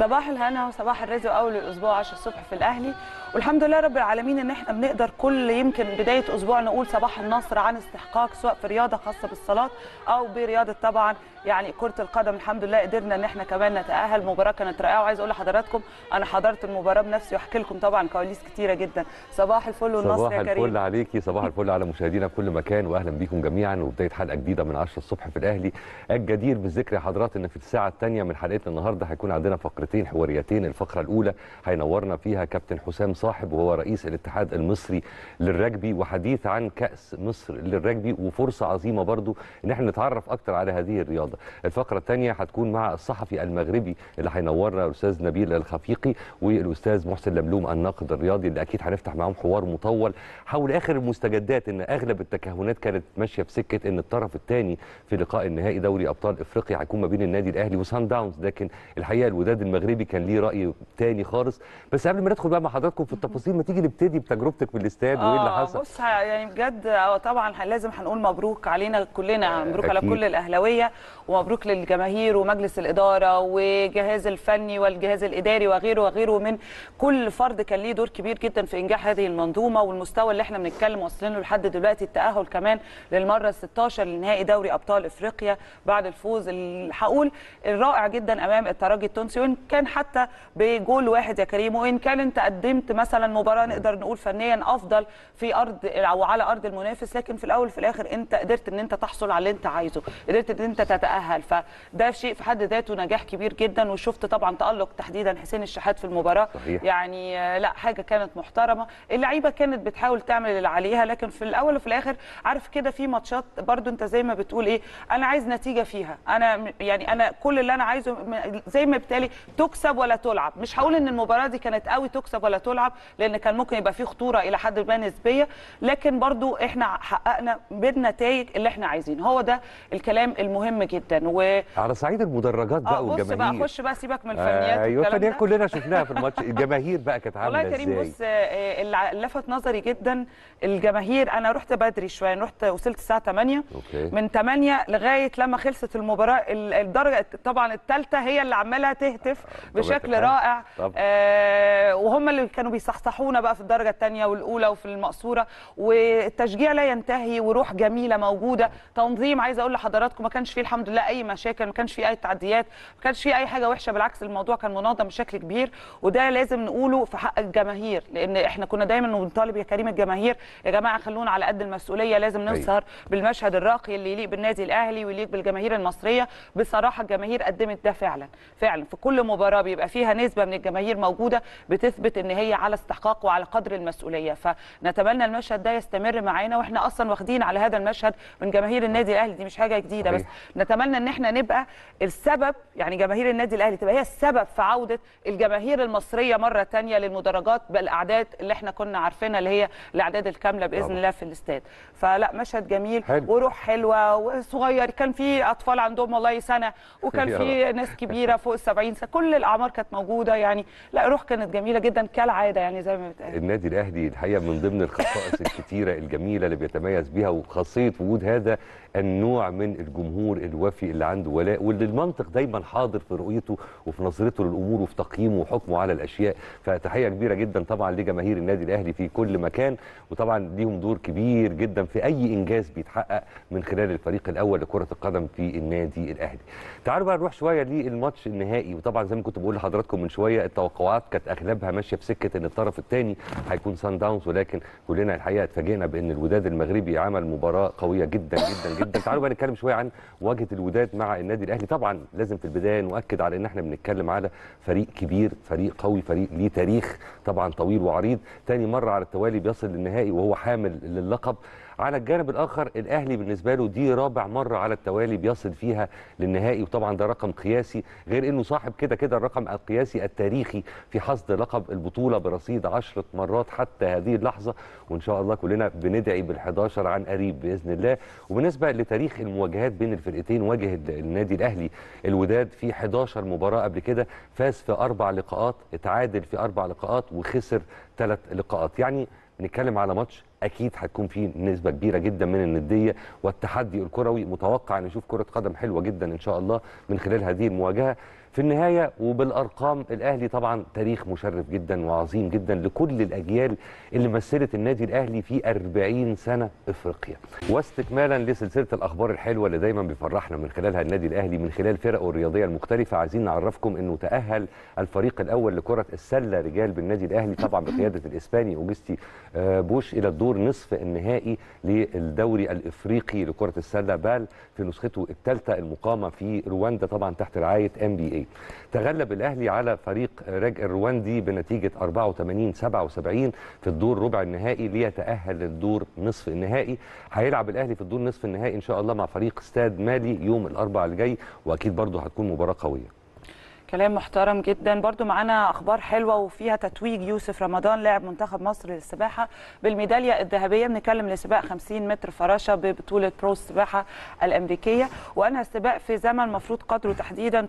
صباح الهنا وصباح الرزق اول الاسبوع 10 الصبح في الاهلي والحمد لله رب العالمين ان احنا بنقدر كل يمكن بدايه اسبوع نقول صباح النصر عن استحقاق سواء في رياضه خاصه بالصلاه او برياضه طبعا يعني كره القدم الحمد لله قدرنا ان احنا كمان نتاهل مباراه كانت رائعه وعايز اقول لحضراتكم انا حضرت المباراه بنفسي واحكي لكم طبعا كواليس كتيره جدا صباح الفل والنصر صباح يا كريم الفل عليكي صباح الفل على مشاهدينا في كل مكان واهلا بيكم جميعا وبدايه حلقه جديده من 10 الصبح في الاهلي الجدير بالذكر يا حضرات ان في الساعه الثانيه من حلقتنا النهارده هيكون عندنا فقرتين حواريتين الفقره الاولى هينورنا فيها كابتن حسام صاحب وهو رئيس الاتحاد المصري للرجبي وحديث عن كاس مصر للرجبي وفرصه عظيمه برضو ان احنا نتعرف اكتر على هذه الرياضه الفقره الثانيه هتكون مع الصحفي المغربي اللي هينورنا الاستاذ نبيل الخفيقي والاستاذ محسن لملوم الناقد الرياضي اللي اكيد هنفتح معاهم حوار مطول حول اخر المستجدات ان اغلب التكهنات كانت ماشيه في سكه ان الطرف الثاني في لقاء النهائي دوري ابطال افريقيا هيكون ما بين النادي الاهلي وسان داونز لكن الحقيقه الوداد المغربي كان ليه راي ثاني خالص بس قبل ما ندخل بقى مع حضراتكم في التفاصيل ما تيجي نبتدي بتجربتك في الاستاد وايه اللي آه، حصل بص يعني بجد آه، طبعا لازم هنقول مبروك علينا كلنا مبروك على أكيد. كل الاهلاويه ومبروك للجماهير ومجلس الاداره والجهاز الفني والجهاز الاداري وغيره وغيره من كل فرد كان ليه دور كبير جدا في انجاح هذه المنظومه والمستوى اللي احنا بنتكلم واصلين له لحد دلوقتي التاهل كمان للمره 16 لنهائي دوري ابطال افريقيا بعد الفوز اللي هقول الرائع جدا امام الترجي التونسي وان كان حتى بجول واحد يا كريم وان كان انت قدمت مثلا مباراه نقدر نقول فنيا افضل في ارض او على ارض المنافس لكن في الاول وفي الاخر انت قدرت ان انت تحصل على اللي انت عايزه قدرت ان انت تتاهل فده شيء في حد ذاته نجاح كبير جدا وشفت طبعا تالق تحديدا حسين الشحات في المباراه صحيح. يعني آه، لا حاجه كانت محترمه اللعيبه كانت بتحاول تعمل اللي عليها لكن في الاول وفي الاخر عارف كده في ماتشات برضو انت زي ما بتقول ايه انا عايز نتيجه فيها انا م- يعني انا كل اللي انا عايزه م- زي ما بالتالي تكسب ولا تلعب مش هقول ان المباراه دي كانت قوي تكسب ولا تلعب لان كان ممكن يبقى في خطوره الى حد ما نسبيه لكن برضو احنا حققنا بالنتائج اللي احنا عايزينه هو ده الكلام المهم جدا و على صعيد المدرجات بقى اه بص بقى والجماهير خش بقى سيبك من الفنيات ايوه والكلام الفنيات ده. كلنا شفناها في الماتش الجماهير بقى كانت والله عامله يا كريم ازاي بص آه، اللي لفت نظري جدا الجماهير انا رحت بدري شويه أنا رحت وصلت الساعه 8 أوكي. من 8 لغايه لما خلصت المباراه ال- الدرجه طبعا الثالثه هي اللي عماله تهتف بشكل الحال. رائع طبعا. آه وهم اللي كانوا بيصحصحونا بقى في الدرجه الثانيه والاولى وفي المقصوره والتشجيع لا ينتهي وروح جميله موجوده تنظيم عايزه اقول لحضراتكم ما كانش فيه الحمد لله اي مشاكل ما كانش فيه اي تعديات ما كانش فيه اي حاجه وحشه بالعكس الموضوع كان منظم بشكل كبير وده لازم نقوله في حق الجماهير لان احنا كنا دايما بنطالب يا كريم الجماهير يا جماعه خلونا على قد المسؤوليه لازم نسهر بالمشهد الراقي اللي يليق بالنادي الاهلي ويليق بالجماهير المصريه بصراحه الجماهير قدمت ده فعلا فعلا في كل مباراه بيبقى فيها نسبه من الجماهير موجوده بتثبت ان هي على استحقاق وعلى قدر المسؤوليه فنتمنى المشهد ده يستمر معانا واحنا اصلا واخدين على هذا المشهد من جماهير النادي الاهلي دي مش حاجه جديده بس صحيح. نتمنى ان احنا نبقى السبب يعني جماهير النادي الاهلي تبقى هي السبب في عوده الجماهير المصريه مره تانية للمدرجات بالاعداد اللي احنا كنا عارفينها اللي هي الاعداد الكامله باذن طبعا. الله في الاستاد فلا مشهد جميل حلو. وروح حلوه وصغير كان في اطفال عندهم والله سنه وكان يا في ناس كبيره فوق ال 70 سنه كل الاعمار كانت موجوده يعني لا روح كانت جميله جدا كالعاده يعني زي ما بتقال النادي الاهلي الحقيقه من ضمن الخصائص الكتيره الجميله اللي بيتميز بيها وخاصيه وجود هذا النوع من الجمهور الوفي اللي عنده ولاء واللي المنطق دايما حاضر في رؤيته وفي نظرته للامور وفي تقييمه وحكمه على الاشياء فتحيه كبيره جدا طبعا لجماهير النادي الاهلي في كل مكان وطبعا ليهم دور كبير جدا في اي انجاز بيتحقق من خلال الفريق الاول لكره القدم في النادي الاهلي. تعالوا بقى نروح شويه للماتش النهائي وطبعا زي ما كنت بقول لحضراتكم من شويه التوقعات كانت اغلبها ماشيه في سكه ان الطرف الثاني هيكون سان داونز ولكن كلنا الحقيقه اتفاجئنا بان الوداد المغربي عمل مباراه قويه جدا جدا جدا تعالوا بقى نتكلم شويه عن مواجهه الوداد مع النادي الاهلي طبعا لازم في البدايه نؤكد على ان احنا بنتكلم على فريق كبير فريق قوي فريق ليه تاريخ طبعا طويل وعريض تاني مره على التوالي بيصل للنهائي وهو حامل للقب على الجانب الاخر الاهلي بالنسبه له دي رابع مره على التوالي بيصل فيها للنهائي وطبعا ده رقم قياسي غير انه صاحب كده كده الرقم القياسي التاريخي في حصد لقب البطوله برصيد 10 مرات حتى هذه اللحظه وان شاء الله كلنا بندعي بال11 عن قريب باذن الله وبالنسبه لتاريخ المواجهات بين الفرقتين واجه النادي الاهلي الوداد في 11 مباراه قبل كده فاز في اربع لقاءات اتعادل في اربع لقاءات وخسر ثلاث لقاءات يعني بنتكلم على ماتش اكيد هتكون فيه نسبه كبيره جدا من النديه والتحدي الكروي متوقع ان نشوف كره قدم حلوه جدا ان شاء الله من خلال هذه المواجهه في النهايه وبالارقام الاهلي طبعا تاريخ مشرف جدا وعظيم جدا لكل الاجيال اللي مثلت النادي الاهلي في 40 سنه افريقيا واستكمالا لسلسله الاخبار الحلوه اللي دايما بيفرحنا من خلالها النادي الاهلي من خلال فرقه الرياضيه المختلفه عايزين نعرفكم انه تاهل الفريق الاول لكره السله رجال بالنادي الاهلي طبعا بقياده الاسباني اوجستي آه، بوش الى الدور نصف النهائي للدوري الافريقي لكره السله بال في نسخته الثالثه المقامه في رواندا طبعا تحت رعايه ام بي اي تغلب الاهلي على فريق راج الرواندي بنتيجه 84 77 في الدور ربع النهائي ليتاهل للدور نصف النهائي هيلعب الاهلي في الدور نصف النهائي ان شاء الله مع فريق استاد مالي يوم الاربعاء الجاي واكيد برضه هتكون مباراه قويه كلام محترم جدا برضو معانا اخبار حلوه وفيها تتويج يوسف رمضان لاعب منتخب مصر للسباحه بالميداليه الذهبيه بنتكلم لسباق 50 متر فراشه ببطوله برو السباحه الامريكيه وانهى السباق في زمن المفروض قدره تحديدا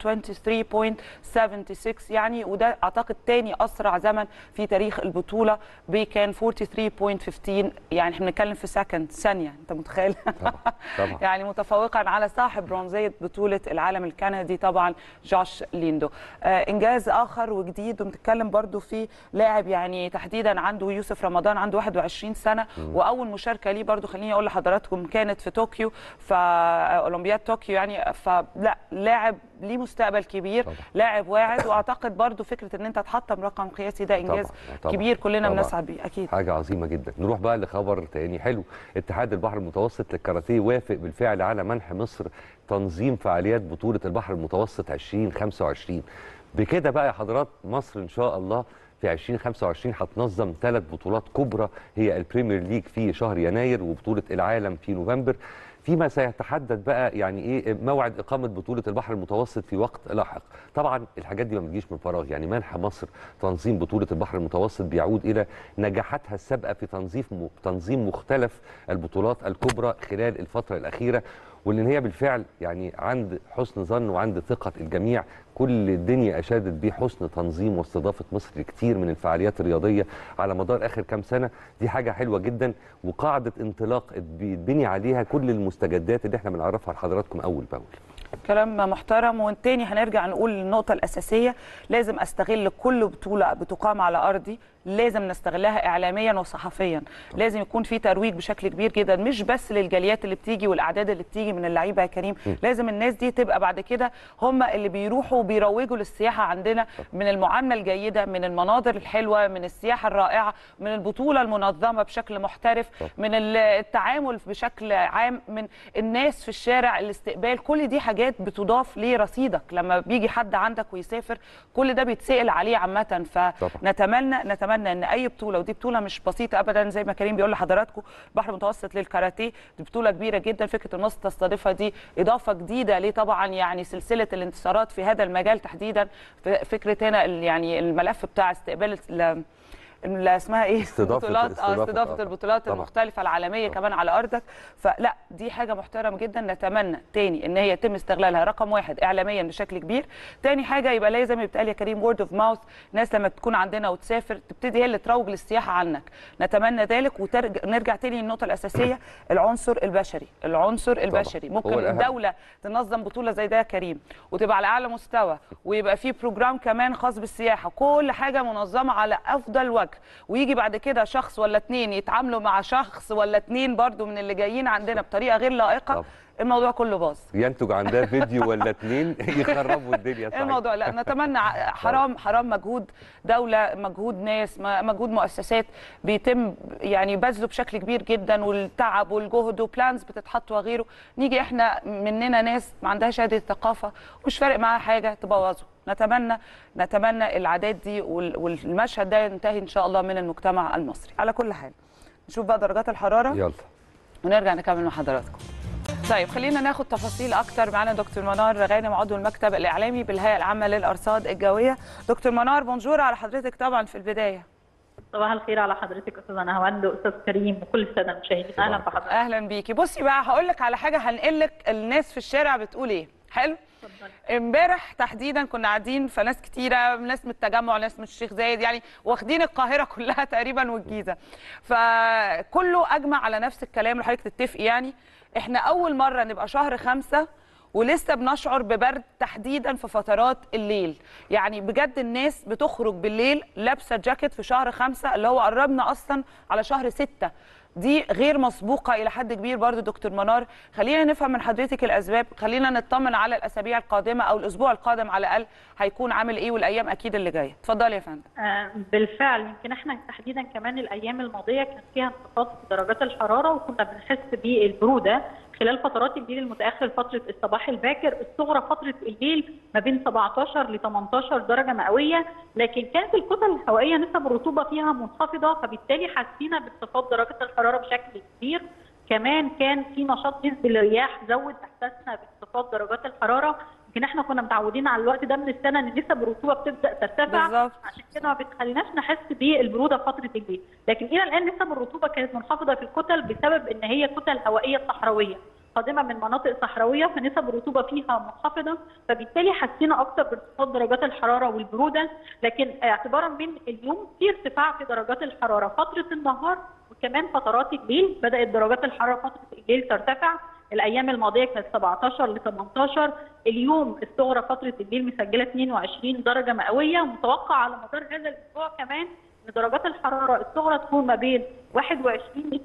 23.76 يعني وده اعتقد تاني اسرع زمن في تاريخ البطوله بكان 43.15 يعني احنا بنتكلم في سكند ثانيه انت متخيل طبعا طبعا يعني متفوقا على صاحب برونزيه بطوله العالم الكندي طبعا جوش ليندو آه انجاز اخر وجديد وبنتكلم برضو في لاعب يعني تحديدا عنده يوسف رمضان عنده 21 سنه واول مشاركه ليه برضو خليني اقول لحضراتكم كانت في طوكيو في اولمبياد طوكيو يعني فلا لاعب ليه مستقبل كبير طبعا. لاعب واعد واعتقد برضو فكره ان انت تحطم رقم قياسي ده انجاز طبعا، طبعا، كبير كلنا طبعا. بنسعد بيه اكيد حاجة عظيمة جدا نروح بقى لخبر تاني حلو اتحاد البحر المتوسط للكاراتيه وافق بالفعل على منح مصر تنظيم فعاليات بطولة البحر المتوسط 2025 بكده بقى يا حضرات مصر ان شاء الله في 2025 هتنظم ثلاث بطولات كبرى هي البريمير ليج في شهر يناير وبطولة العالم في نوفمبر فيما سيتحدد بقى يعني ايه موعد اقامه بطوله البحر المتوسط في وقت لاحق طبعا الحاجات دي ما بتجيش من فراغ يعني منح مصر تنظيم بطوله البحر المتوسط بيعود الى نجاحاتها السابقه في تنظيم تنظيم مختلف البطولات الكبرى خلال الفتره الاخيره واللي هي بالفعل يعني عند حسن ظن وعند ثقه الجميع كل الدنيا اشادت بحسن تنظيم واستضافه مصر لكتير من الفعاليات الرياضيه على مدار اخر كام سنه دي حاجه حلوه جدا وقاعده انطلاق بيتبني عليها كل المستجدات اللي احنا بنعرفها لحضراتكم اول باول كلام محترم والتاني هنرجع نقول النقطة الأساسية لازم أستغل كل بطولة بتقام على أرضي لازم نستغلها إعلاميا وصحفيا لازم يكون في ترويج بشكل كبير جدا مش بس للجاليات اللي بتيجي والأعداد اللي بتيجي من اللعيبة يا كريم لازم الناس دي تبقى بعد كده هم اللي بيروحوا وبيروجوا للسياحة عندنا من المعاملة الجيدة من المناظر الحلوة من السياحة الرائعة من البطولة المنظمة بشكل محترف من التعامل بشكل عام من الناس في الشارع الاستقبال كل دي حاجات بتضاف لرصيدك لما بيجي حد عندك ويسافر كل ده بيتسأل عليه عامة فنتمنى نتمنى ان اي بطولة ودي بطولة مش بسيطة ابدا زي ما كريم بيقول لحضراتكم البحر المتوسط للكاراتيه دي بطولة كبيرة جدا فكرة ان مصر تستضيفها دي اضافة جديدة ليه طبعا يعني سلسلة الانتصارات في هذا المجال تحديدا فكرة هنا يعني الملف بتاع استقبال اللي اسمها ايه استضافة البطولات اه استضافة- استضافه آه، البطولات طبعا. المختلفه العالميه كمان على ارضك فلا دي حاجه محترمه جدا نتمنى تاني ان هي يتم استغلالها رقم واحد اعلاميا بشكل كبير تاني حاجه يبقى لازم زي ما بيتقال يا كريم وورد اوف ماوث ناس لما تكون عندنا وتسافر تبتدي هي اللي تروج للسياحه عنك نتمنى ذلك ونرجع تاني للنقطه الاساسيه العنصر البشري العنصر البشري هو ممكن الأهم. الدوله تنظم بطوله زي ده يا كريم وتبقى على اعلى مستوى ويبقى في بروجرام كمان خاص بالسياحه كل حاجه منظمه على افضل وجه ويجي بعد كده شخص ولا اتنين يتعاملوا مع شخص ولا اتنين برضو من اللي جايين عندنا بطريقه غير لائقه طبعا. الموضوع كله باظ ينتج عن ده فيديو ولا اتنين يخربوا الدنيا صحيح الموضوع لا نتمنى ع- حرام حرام مجهود دوله مجهود ناس م- مجهود مؤسسات بيتم يعني بذله بشكل كبير جدا والتعب والجهد وبلانز بتتحط وغيره نيجي احنا مننا ناس ما عندهاش هذه الثقافه ومش فارق معاها حاجه تبوظه نتمنى نتمنى العادات دي وال- والمشهد ده ينتهي ان شاء الله من المجتمع المصري على كل حال نشوف بقى درجات الحراره يلا ونرجع نكمل مع حضراتكم طيب خلينا ناخد تفاصيل اكتر معانا دكتور منار غانم عضو المكتب الاعلامي بالهيئه العامه للارصاد الجويه دكتور منار بونجور على حضرتك طبعا في البدايه صباح الخير على حضرتك استاذ نهاوند واستاذ كريم وكل الساده المشاهدين اهلا بحضرتك اهلا بيكي بصي بقى هقول لك على حاجه هنقل لك الناس في الشارع بتقول ايه حلو اتفضلي. امبارح تحديدا كنا قاعدين فناس كتيره ناس من التجمع ناس من الشيخ زايد يعني واخدين القاهره كلها تقريبا والجيزه فكله اجمع على نفس الكلام اللي حضرتك تتفقي يعني احنا اول مره نبقى شهر خمسة ولسه بنشعر ببرد تحديدا في فترات الليل يعني بجد الناس بتخرج بالليل لابسه جاكيت في شهر خمسة اللي هو قربنا اصلا على شهر ستة دي غير مسبوقه الى حد كبير برضو دكتور منار خلينا نفهم من حضرتك الاسباب خلينا نطمن على الاسابيع القادمه او الاسبوع القادم على الاقل هيكون عامل ايه والايام اكيد اللي جايه اتفضلي يا فندم آه، بالفعل يمكن احنا تحديدا كمان الايام الماضيه كان فيها انخفاض في درجات الحراره وكنا بنحس بالبروده خلال فترات الليل المتاخر فتره الصباح الباكر الصغرى فتره الليل ما بين 17 ل 18 درجه مئويه لكن كانت الكتل الهوائيه نسب الرطوبه فيها منخفضه فبالتالي حسينا بانخفاض درجات الحراره بشكل كبير كمان كان في نشاط نسبي للرياح زود احساسنا بانخفاض درجات الحراره يمكن احنا كنا متعودين على الوقت ده من السنه ان نسب الرطوبه بتبدا ترتفع بالظبط. عشان كده ما بتخليناش نحس بالبروده فتره الليل لكن الى الان نسب الرطوبه كانت منخفضه في الكتل بسبب ان هي كتل هوائيه صحراويه قادمه من مناطق صحراويه فنسب الرطوبه فيها منخفضه فبالتالي حسينا اكثر بانخفاض درجات الحراره والبروده لكن اعتبارا من اليوم في ارتفاع في درجات الحراره فتره النهار وكمان فترات الليل بدات درجات الحراره فتره الليل ترتفع الايام الماضيه كانت 17 ل 18 اليوم الصغرى فتره الليل مسجله 22 درجه مئويه متوقع على مدار هذا الاسبوع كمان ان درجات الحراره الصغرى تكون ما بين 21 ل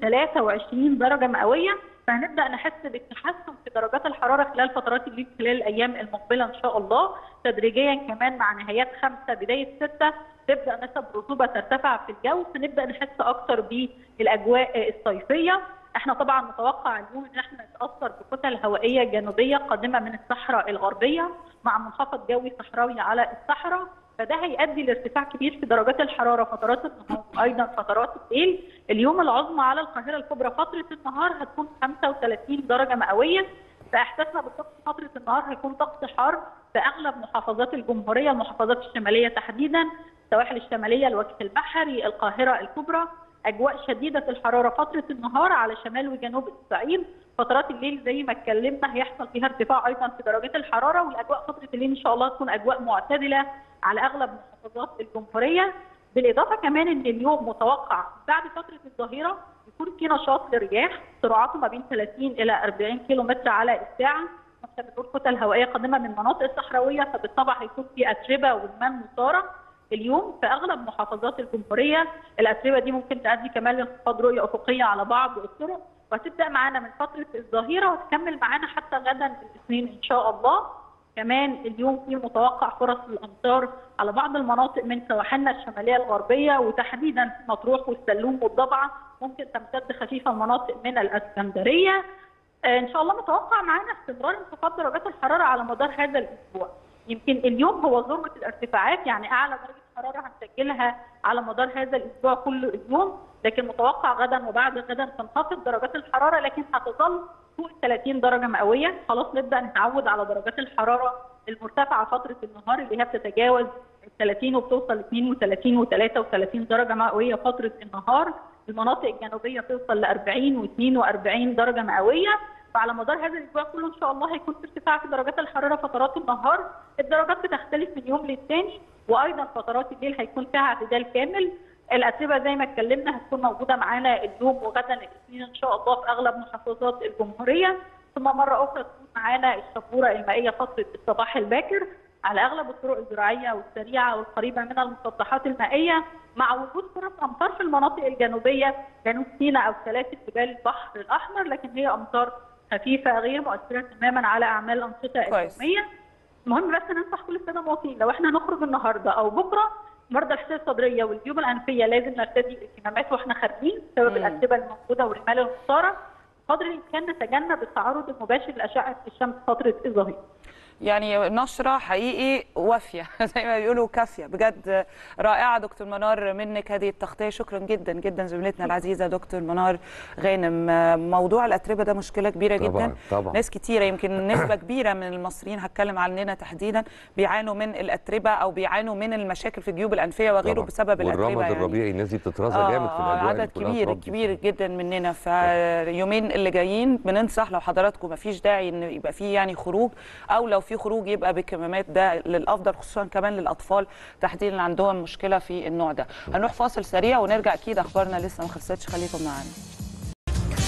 23 درجه مئويه فهنبدا نحس بالتحسن في درجات الحراره خلال فترات الليل خلال الايام المقبله ان شاء الله تدريجيا كمان مع نهايات خمسه بدايه سته تبدا نسب الرطوبه ترتفع في الجو فنبدا نحس اكثر بالاجواء الصيفيه احنا طبعا متوقع اليوم ان احنا نتاثر بكتل هوائيه جنوبيه قادمه من الصحراء الغربيه مع منخفض جوي صحراوي على الصحراء فده هيؤدي لارتفاع كبير في درجات الحراره فترات النهار وايضا فترات الليل اليوم العظمى على القاهره الكبرى فتره النهار هتكون 35 درجه مئويه فاحساسنا بالطقس فتره النهار هيكون طقس حار في اغلب محافظات الجمهوريه المحافظات الشماليه تحديدا السواحل الشماليه الوجه البحري القاهره الكبرى اجواء شديده الحراره فتره النهار على شمال وجنوب الصعيد فترات الليل زي ما اتكلمنا هيحصل فيها ارتفاع ايضا في درجات الحراره والاجواء فتره الليل ان شاء الله تكون اجواء معتدله على اغلب محافظات الجمهوريه بالاضافه كمان ان اليوم متوقع بعد فتره الظهيره يكون في نشاط للرياح سرعته ما بين 30 الى 40 كيلو متر على الساعه احنا بنقول كتل هوائيه قادمه من مناطق صحراويه فبالطبع هيكون في اتربه ورمال مثاره اليوم في اغلب محافظات الجمهوريه الاتربه دي ممكن تؤدي كمان لانخفاض رؤيه افقيه على بعض الطرق وهتبدا معانا من فتره الظهيره وتكمل معانا حتى غدا الاثنين ان شاء الله كمان اليوم في متوقع فرص الامطار على بعض المناطق من سواحلنا الشماليه الغربيه وتحديدا في مطروح والسلوم والضبعه ممكن تمتد خفيفه مناطق من الاسكندريه آه، ان شاء الله متوقع معانا استمرار انخفاض درجات الحراره على مدار هذا الاسبوع يمكن اليوم هو ذروه الارتفاعات يعني اعلى درجه حراره هنسجلها على مدار هذا الاسبوع كل اليوم لكن متوقع غدا وبعد غدا تنخفض درجات الحراره لكن هتظل فوق 30 درجه مئويه خلاص نبدا نتعود على درجات الحراره المرتفعه فتره النهار اللي هي بتتجاوز ال 30 وبتوصل 32 و33 درجه مئويه فتره النهار المناطق الجنوبيه توصل ل 40 و42 درجه مئويه فعلى مدار هذا الاسبوع كله ان شاء الله هيكون في ارتفاع في درجات الحراره فترات النهار الدرجات بتختلف من يوم للتاني وايضا فترات الليل هيكون فيها اعتدال كامل الاتربه زي ما اتكلمنا هتكون موجوده معانا اليوم وغدا الاثنين ان شاء الله في اغلب محافظات الجمهوريه ثم مره اخرى تكون معانا الشبوره المائيه فتره الصباح الباكر على اغلب الطرق الزراعيه والسريعه والقريبه من المسطحات المائيه مع وجود فرص امطار في المناطق الجنوبيه جنوب سيناء او سلاسل جبال البحر الاحمر لكن هي امطار خفيفه غير مؤثره تماما على اعمال الانشطه كويس. اليوميه المهم بس ننصح كل الساده المواطنين لو احنا نخرج النهارده او بكره مرضى الحساسيه الصدريه والجيوب الانفيه لازم نرتدي الكمامات واحنا خارجين بسبب مم. الاتربه الموجوده والرمال المختاره قدر الامكان نتجنب التعرض المباشر لاشعه الشمس فتره الظهيره يعني نشرة حقيقي وافية زي ما بيقولوا كافية بجد رائعة دكتور منار منك هذه التغطية شكرا جدا جدا زميلتنا العزيزة دكتور منار غانم موضوع الأتربة ده مشكلة كبيرة طبعاً، جدا طبعاً. ناس كتيرة يمكن نسبة كبيرة من المصريين هتكلم عننا تحديدا بيعانوا من الأتربة أو بيعانوا من المشاكل في الجيوب الأنفية وغيره طبعاً. بسبب الأتربة والرمد يعني. الربيعي الناس دي بتترازى آه، جامد في آه، الاجواء اللي عدد كلها كبير تربي كبير فيها. جدا مننا فاليومين اللي جايين بننصح لو حضراتكم ما فيش داعي ان يبقى في يعني خروج او لو في خروج يبقى بكمامات ده للافضل خصوصا كمان للاطفال تحديدا اللي عندهم مشكله في النوع ده هنروح فاصل سريع ونرجع اكيد اخبارنا لسه ما خلصتش خليكم معانا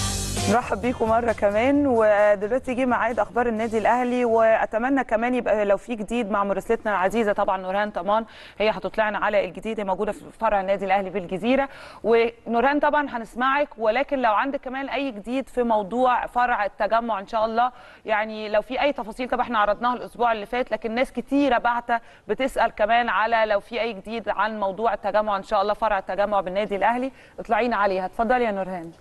نرحب بيكم مره كمان ودلوقتي جه ميعاد اخبار النادي الاهلي واتمنى كمان يبقى لو في جديد مع مراسلتنا العزيزه طبعا نورهان طمان هي هتطلعنا على الجديد هي موجوده في فرع النادي الاهلي بالجزيره ونورهان طبعا هنسمعك ولكن لو عندك كمان اي جديد في موضوع فرع التجمع ان شاء الله يعني لو في اي تفاصيل طبعا احنا عرضناها الاسبوع اللي فات لكن ناس كتيره بعته بتسال كمان على لو في اي جديد عن موضوع التجمع ان شاء الله فرع التجمع بالنادي الاهلي اطلعينا عليها اتفضلي يا نورهان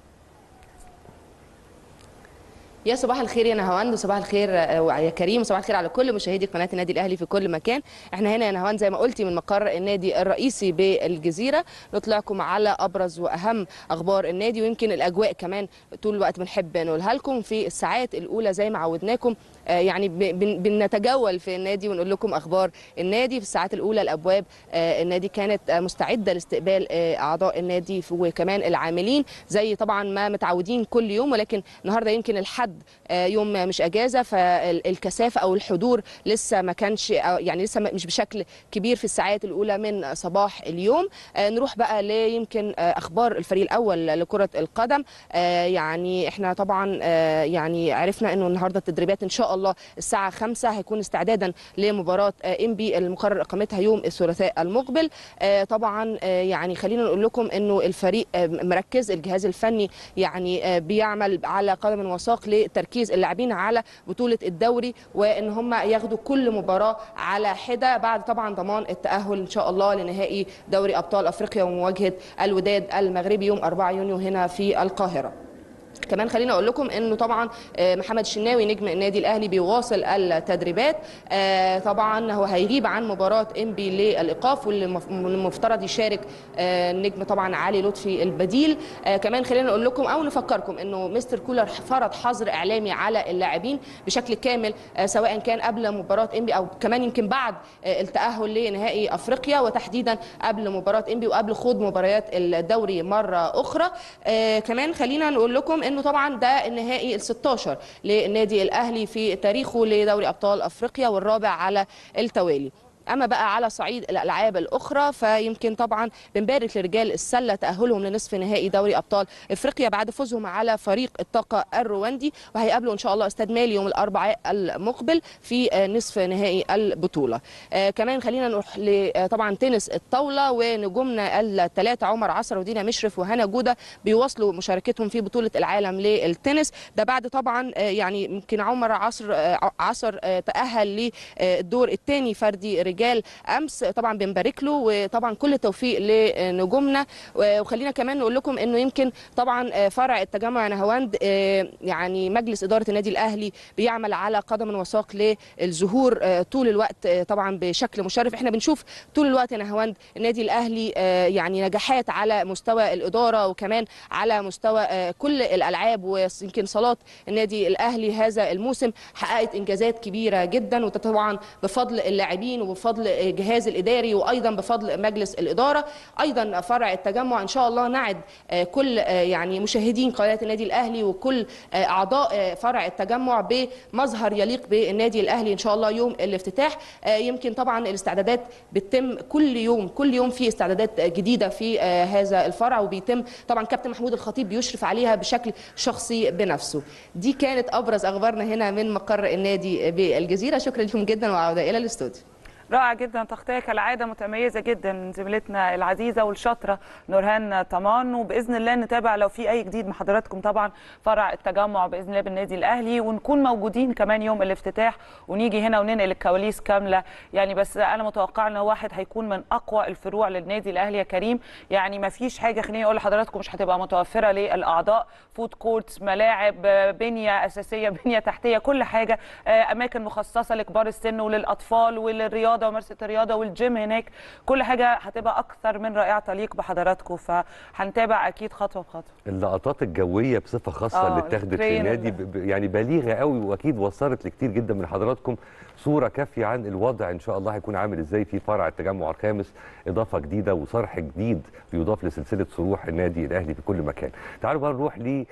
يا صباح الخير يا نهاوند وصباح الخير آه، يا كريم وصباح الخير على كل مشاهدي قناه النادي الاهلي في كل مكان احنا هنا يا نهاوند زي ما قلتي من مقر النادي الرئيسي بالجزيره نطلعكم على ابرز واهم اخبار النادي ويمكن الاجواء كمان طول الوقت بنحب نقولها لكم في الساعات الاولى زي ما عودناكم آه، يعني ب- بن- بنتجول في النادي ونقول لكم اخبار النادي في الساعات الاولى الابواب آه، النادي كانت آه، مستعده لاستقبال آه، اعضاء النادي ف- وكمان العاملين زي طبعا ما متعودين كل يوم ولكن النهارده يمكن الحد آه، يوم مش اجازه فالكثافه او الحضور لسه ما كانش أو يعني لسه مش بشكل كبير في الساعات الاولى من صباح اليوم آه، نروح بقى ليمكن آه، اخبار الفريق الاول لكره القدم آه، يعني احنا طبعا آه، يعني عرفنا انه النهارده التدريبات ان شاء الله الساعه 5 هيكون استعدادا لمباراه آه، انبي المقرر اقامتها يوم الثلاثاء المقبل آه، طبعا آه، يعني خلينا نقول لكم انه الفريق آه، مركز الجهاز الفني يعني آه، بيعمل على قدم وساق لتركيز اللاعبين على بطوله الدوري وان هم ياخدوا كل مباراه على حده بعد طبعا ضمان التاهل ان شاء الله لنهائي دوري ابطال افريقيا ومواجهه الوداد المغربي يوم 4 يونيو هنا في القاهره كمان خليني اقول لكم انه طبعا آه، محمد الشناوي نجم النادي الاهلي بيواصل التدريبات آه، طبعا هو هيغيب عن مباراه انبي للايقاف واللي مف- المفترض يشارك آه، النجم طبعا علي لطفي البديل آه، كمان خلينا نقول لكم او نفكركم انه مستر كولر فرض حظر اعلامي على اللاعبين بشكل كامل آه، سواء كان قبل مباراه انبي او كمان يمكن بعد آه، التاهل لنهائي افريقيا وتحديدا قبل مباراه انبي وقبل خوض مباريات الدوري مره اخرى آه، كمان خلينا نقول لكم انه طبعا ده النهائي ال 16 للنادي الاهلي في تاريخه لدوري ابطال افريقيا والرابع على التوالي اما بقى على صعيد الالعاب الاخرى فيمكن طبعا بنبارك لرجال السله تاهلهم لنصف نهائي دوري ابطال افريقيا بعد فوزهم على فريق الطاقه الرواندي وهيقابلوا ان شاء الله استاد مالي يوم الاربعاء المقبل في آه، نصف نهائي البطوله آه، كمان خلينا نروح ل- آه، طبعا تنس الطاوله ونجومنا الثلاثه عمر عصر ودينا مشرف وهنا جوده بيواصلوا مشاركتهم في بطوله العالم للتنس ده بعد طبعا آه، يعني يمكن عمر عصر آه، عصر آه، تاهل للدور الثاني فردي رجال امس طبعا بنبارك له وطبعا كل التوفيق لنجومنا وخلينا كمان نقول لكم انه يمكن طبعا آه، فرع التجمع نهاوند آه، يعني مجلس اداره النادي الاهلي بيعمل على قدم وساق للظهور آه، طول الوقت آه، طبعا بشكل مشرف احنا بنشوف طول الوقت يا نهاوند النادي الاهلي آه، يعني نجاحات على مستوى الاداره وكمان على مستوى آه، كل الالعاب ويمكن صالات النادي الاهلي هذا الموسم حققت انجازات كبيره جدا وطبعا بفضل اللاعبين وبفضل الجهاز الاداري وايضا بفضل مجلس الاداره ايضا فرع التجمع ان شاء الله نعد آه، كل آه، يعني مشاهدين قناه النادي الاهلي وكل آه، اعضاء آه، فرع التجمع بمظهر يليق بالنادي الاهلي ان شاء الله يوم الافتتاح آه، يمكن طبعا الاستعدادات بتتم كل يوم كل يوم في استعدادات جديده في آه، هذا الفرع وبيتم طبعا كابتن محمود الخطيب بيشرف عليها بشكل شخصي بنفسه دي كانت ابرز اخبارنا هنا من مقر النادي بالجزيره شكرا لكم جدا وعوده الى الاستوديو رائع جدا تغطيه كالعاده متميزه جدا من زميلتنا العزيزه والشاطره نورهان طمان وباذن الله نتابع لو في اي جديد من حضراتكم طبعا فرع التجمع باذن الله بالنادي الاهلي ونكون موجودين كمان يوم الافتتاح ونيجي هنا وننقل الكواليس كامله يعني بس انا متوقعه ان هو واحد هيكون من اقوى الفروع للنادي الاهلي يا كريم يعني ما فيش حاجه خليني اقول لحضراتكم مش هتبقى متوفره للاعضاء فود كورتس ملاعب آه، بنيه اساسيه بنيه تحتيه كل حاجه آه، اماكن مخصصه لكبار السن وللاطفال وللرياضه وممارسه الرياضه والجيم هناك كل حاجه هتبقى اكثر من رائعه تليق بحضراتكم فهنتابع اكيد خطوه بخطوه اللقطات الجويه بصفه خاصه آه، اللي اتاخدت في الترين النادي اللي- ب- ب- يعني بليغه قوي واكيد وصلت لكتير جدا من حضراتكم صوره كافيه عن الوضع ان شاء الله هيكون عامل ازاي في فرع التجمع الخامس اضافه جديده وصرح جديد بيضاف لسلسله صروح النادي الاهلي في كل مكان تعالوا بقى نروح ل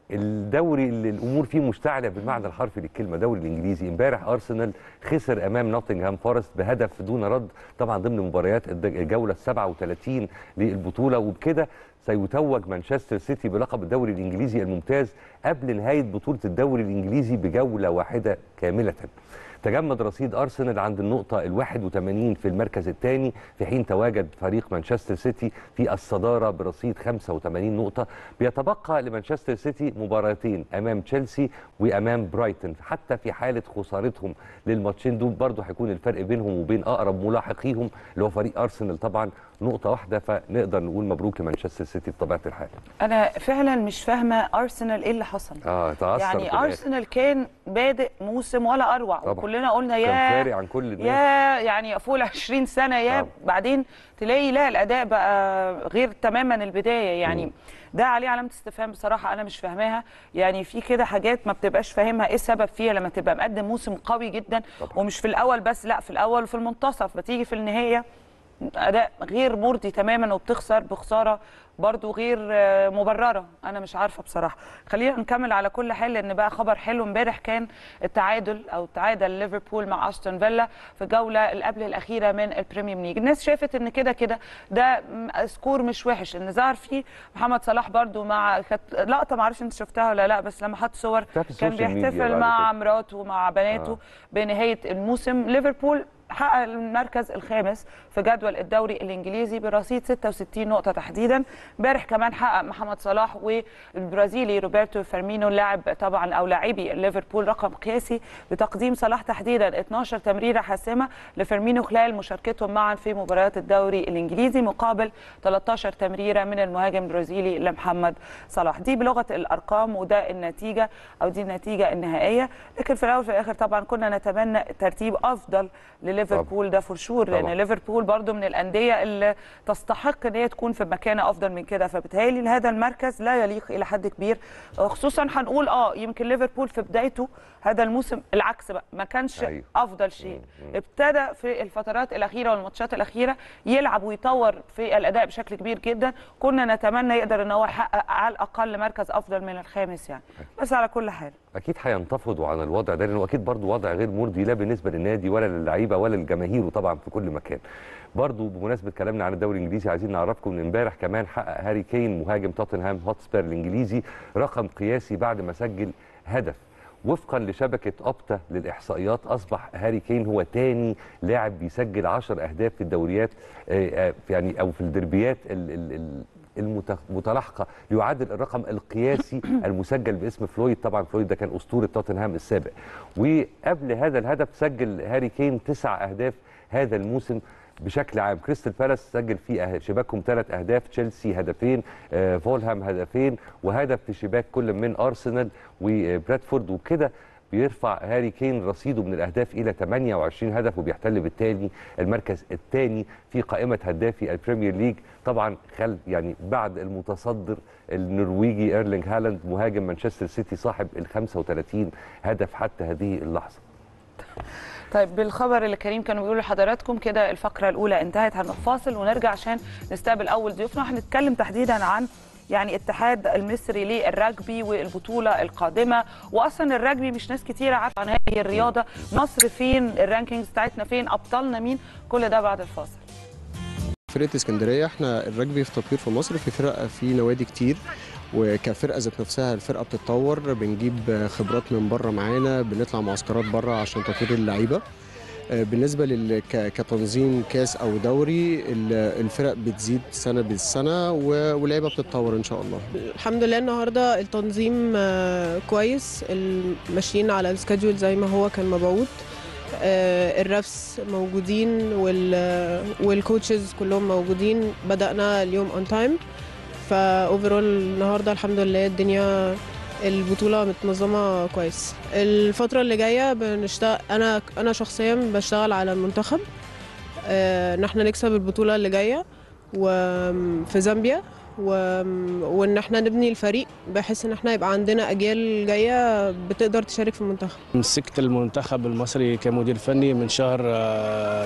الدوري اللي الامور فيه مشتعله بالمعنى الحرفي للكلمه دوري الانجليزي امبارح ارسنال خسر امام نوتنغهام فورست بهدف دون رد طبعا ضمن مباريات الد- الجوله ال 37 للبطوله وبكده سيتوج مانشستر سيتي بلقب الدوري الانجليزي الممتاز قبل نهايه بطوله الدوري الانجليزي بجوله واحده كامله تجمد رصيد ارسنال عند النقطه ال 81 في المركز الثاني في حين تواجد فريق مانشستر سيتي في الصداره برصيد 85 نقطه بيتبقى لمانشستر سيتي مباراتين امام تشيلسي وامام برايتون حتى في حاله خسارتهم للماتشين دول برضه هيكون الفرق بينهم وبين اقرب ملاحقيهم اللي هو فريق ارسنال طبعا نقطه واحده فنقدر نقول مبروك لمانشستر سيتي بطبيعه الحال انا فعلا مش فاهمه ارسنال ايه اللي حصل اه تاثر في يعني الآخر. ارسنال كان بادئ موسم ولا اروع طبعا. وكلنا قلنا كان يا فارق عن كل الناس يا يعني فوق ال 20 سنه يا طبعا. بعدين تلاقي لا الاداء بقى غير تماما البدايه يعني ده عليه علامه استفهام بصراحه انا مش فاهماها يعني في كده حاجات ما بتبقاش فاهمها ايه السبب فيها لما تبقى مقدم موسم قوي جدا طبعا. ومش في الاول بس لا في الاول وفي المنتصف بتيجي في النهايه اداء غير مرضي تماما وبتخسر بخساره برضو غير آه، مبرره انا مش عارفه بصراحه خلينا نكمل على كل حال لان بقى خبر حلو امبارح كان التعادل او تعادل ليفربول مع استون فيلا في الجوله اللي قبل الاخيره من البريميوم ليج الناس شافت ان كده كده ده م- سكور مش وحش ان ظهر فيه محمد صلاح برضو مع كانت لقطه ما اعرفش انت شفتها ولا لا بس لما حط صور بتاعت كان السوشيال ميديا بيحتفل بعد مع كده. مراته ومع بناته آه. بنهايه الموسم ليفربول حقق المركز الخامس في جدول الدوري الانجليزي برصيد 66 نقطه تحديدا امبارح كمان حقق محمد صلاح والبرازيلي روبرتو فيرمينو لاعب طبعا او لاعبي ليفربول رقم قياسي بتقديم صلاح تحديدا 12 تمريره حاسمه لفيرمينو خلال مشاركتهم معا في مباريات الدوري الانجليزي مقابل 13 تمريره من المهاجم البرازيلي لمحمد صلاح دي بلغه الارقام وده النتيجه او دي النتيجه النهائيه لكن في الاول وفي الاخر طبعا كنا نتمنى ترتيب افضل لليفربول ده فور شور لان طبعاً. ليفربول برضو من الانديه اللي تستحق ان هي تكون في مكان افضل من كده فبالتالي هذا المركز لا يليق الى حد كبير خصوصا هنقول اه يمكن ليفربول في بدايته هذا الموسم العكس بقى ما كانش أيوة. افضل شيء ابتدى في الفترات الاخيره والماتشات الاخيره يلعب ويطور في الاداء بشكل كبير جدا كنا نتمنى يقدر ان هو يحقق على الاقل مركز افضل من الخامس يعني بس على كل حال اكيد هينتفضوا عن الوضع ده لانه اكيد برضو وضع غير مرضي لا بالنسبه للنادي ولا للعيبه ولا للجماهير وطبعا في كل مكان برضو بمناسبه كلامنا عن الدوري الانجليزي عايزين نعرفكم ان امبارح كمان حقق هاري كين مهاجم توتنهام هوتسبير الانجليزي رقم قياسي بعد ما سجل هدف وفقا لشبكه اوبتا للاحصائيات اصبح هاري كين هو تاني لاعب بيسجل 10 اهداف في الدوريات آه، آه، يعني او في الدربيات ال- ال- ال- المت- المتلاحقه ليعادل الرقم القياسي المسجل باسم فلويد طبعا فلويد ده كان اسطوره توتنهام السابق وقبل هذا الهدف سجل هاري كين تسع اهداف هذا الموسم بشكل عام كريستال بالاس سجل في أه- شباكهم ثلاث اهداف تشيلسي هدفين آه، فولهام هدفين وهدف في شباك كل من ارسنال وبرادفورد وكده بيرفع هاري كين رصيده من الاهداف الى 28 هدف وبيحتل بالتالي المركز الثاني في قائمه هدافي البريمير ليج طبعا خل يعني بعد المتصدر النرويجي ايرلينج هالاند مهاجم مانشستر سيتي صاحب ال 35 هدف حتى هذه اللحظه طيب بالخبر اللي كريم كانوا بيقولوا لحضراتكم كده الفقره الاولى انتهت هنروح فاصل ونرجع عشان نستقبل اول ضيوفنا هنتكلم تحديدا عن يعني اتحاد المصري للرجبي والبطوله القادمه واصلا الرجبي مش ناس كتيره عارفه عن هذه الرياضه مصر فين الرانكينجز بتاعتنا فين ابطالنا مين كل ده بعد الفاصل فرقه اسكندريه احنا الرجبي في تطوير في مصر في فرق في نوادي كتير وكفرقه ذات نفسها الفرقه بتتطور بنجيب خبرات من بره معانا بنطلع معسكرات بره عشان تطوير اللعيبه آه، بالنسبه لل ك- كتنظيم كاس او دوري ال- الفرق بتزيد سنه بالسنه و- واللعيبه بتتطور ان شاء الله الحمد لله النهارده التنظيم آه، كويس ال- ماشيين على السكادجول زي ما هو كان مبعوث آه، الرفس موجودين وال والكوتشز كلهم موجودين بدأنا اليوم اون تايم فاوفرول النهارده الحمد لله الدنيا البطولة متنظمة كويس الفترة اللي جاية بنشتغل أنا أنا شخصيا بشتغل على المنتخب آه، إن احنا نكسب البطولة اللي جاية وفي زامبيا و... وان احنا نبني الفريق بحيث ان احنا يبقى عندنا اجيال جايه بتقدر تشارك في المنتخب مسكت المنتخب المصري كمدير فني من شهر آه،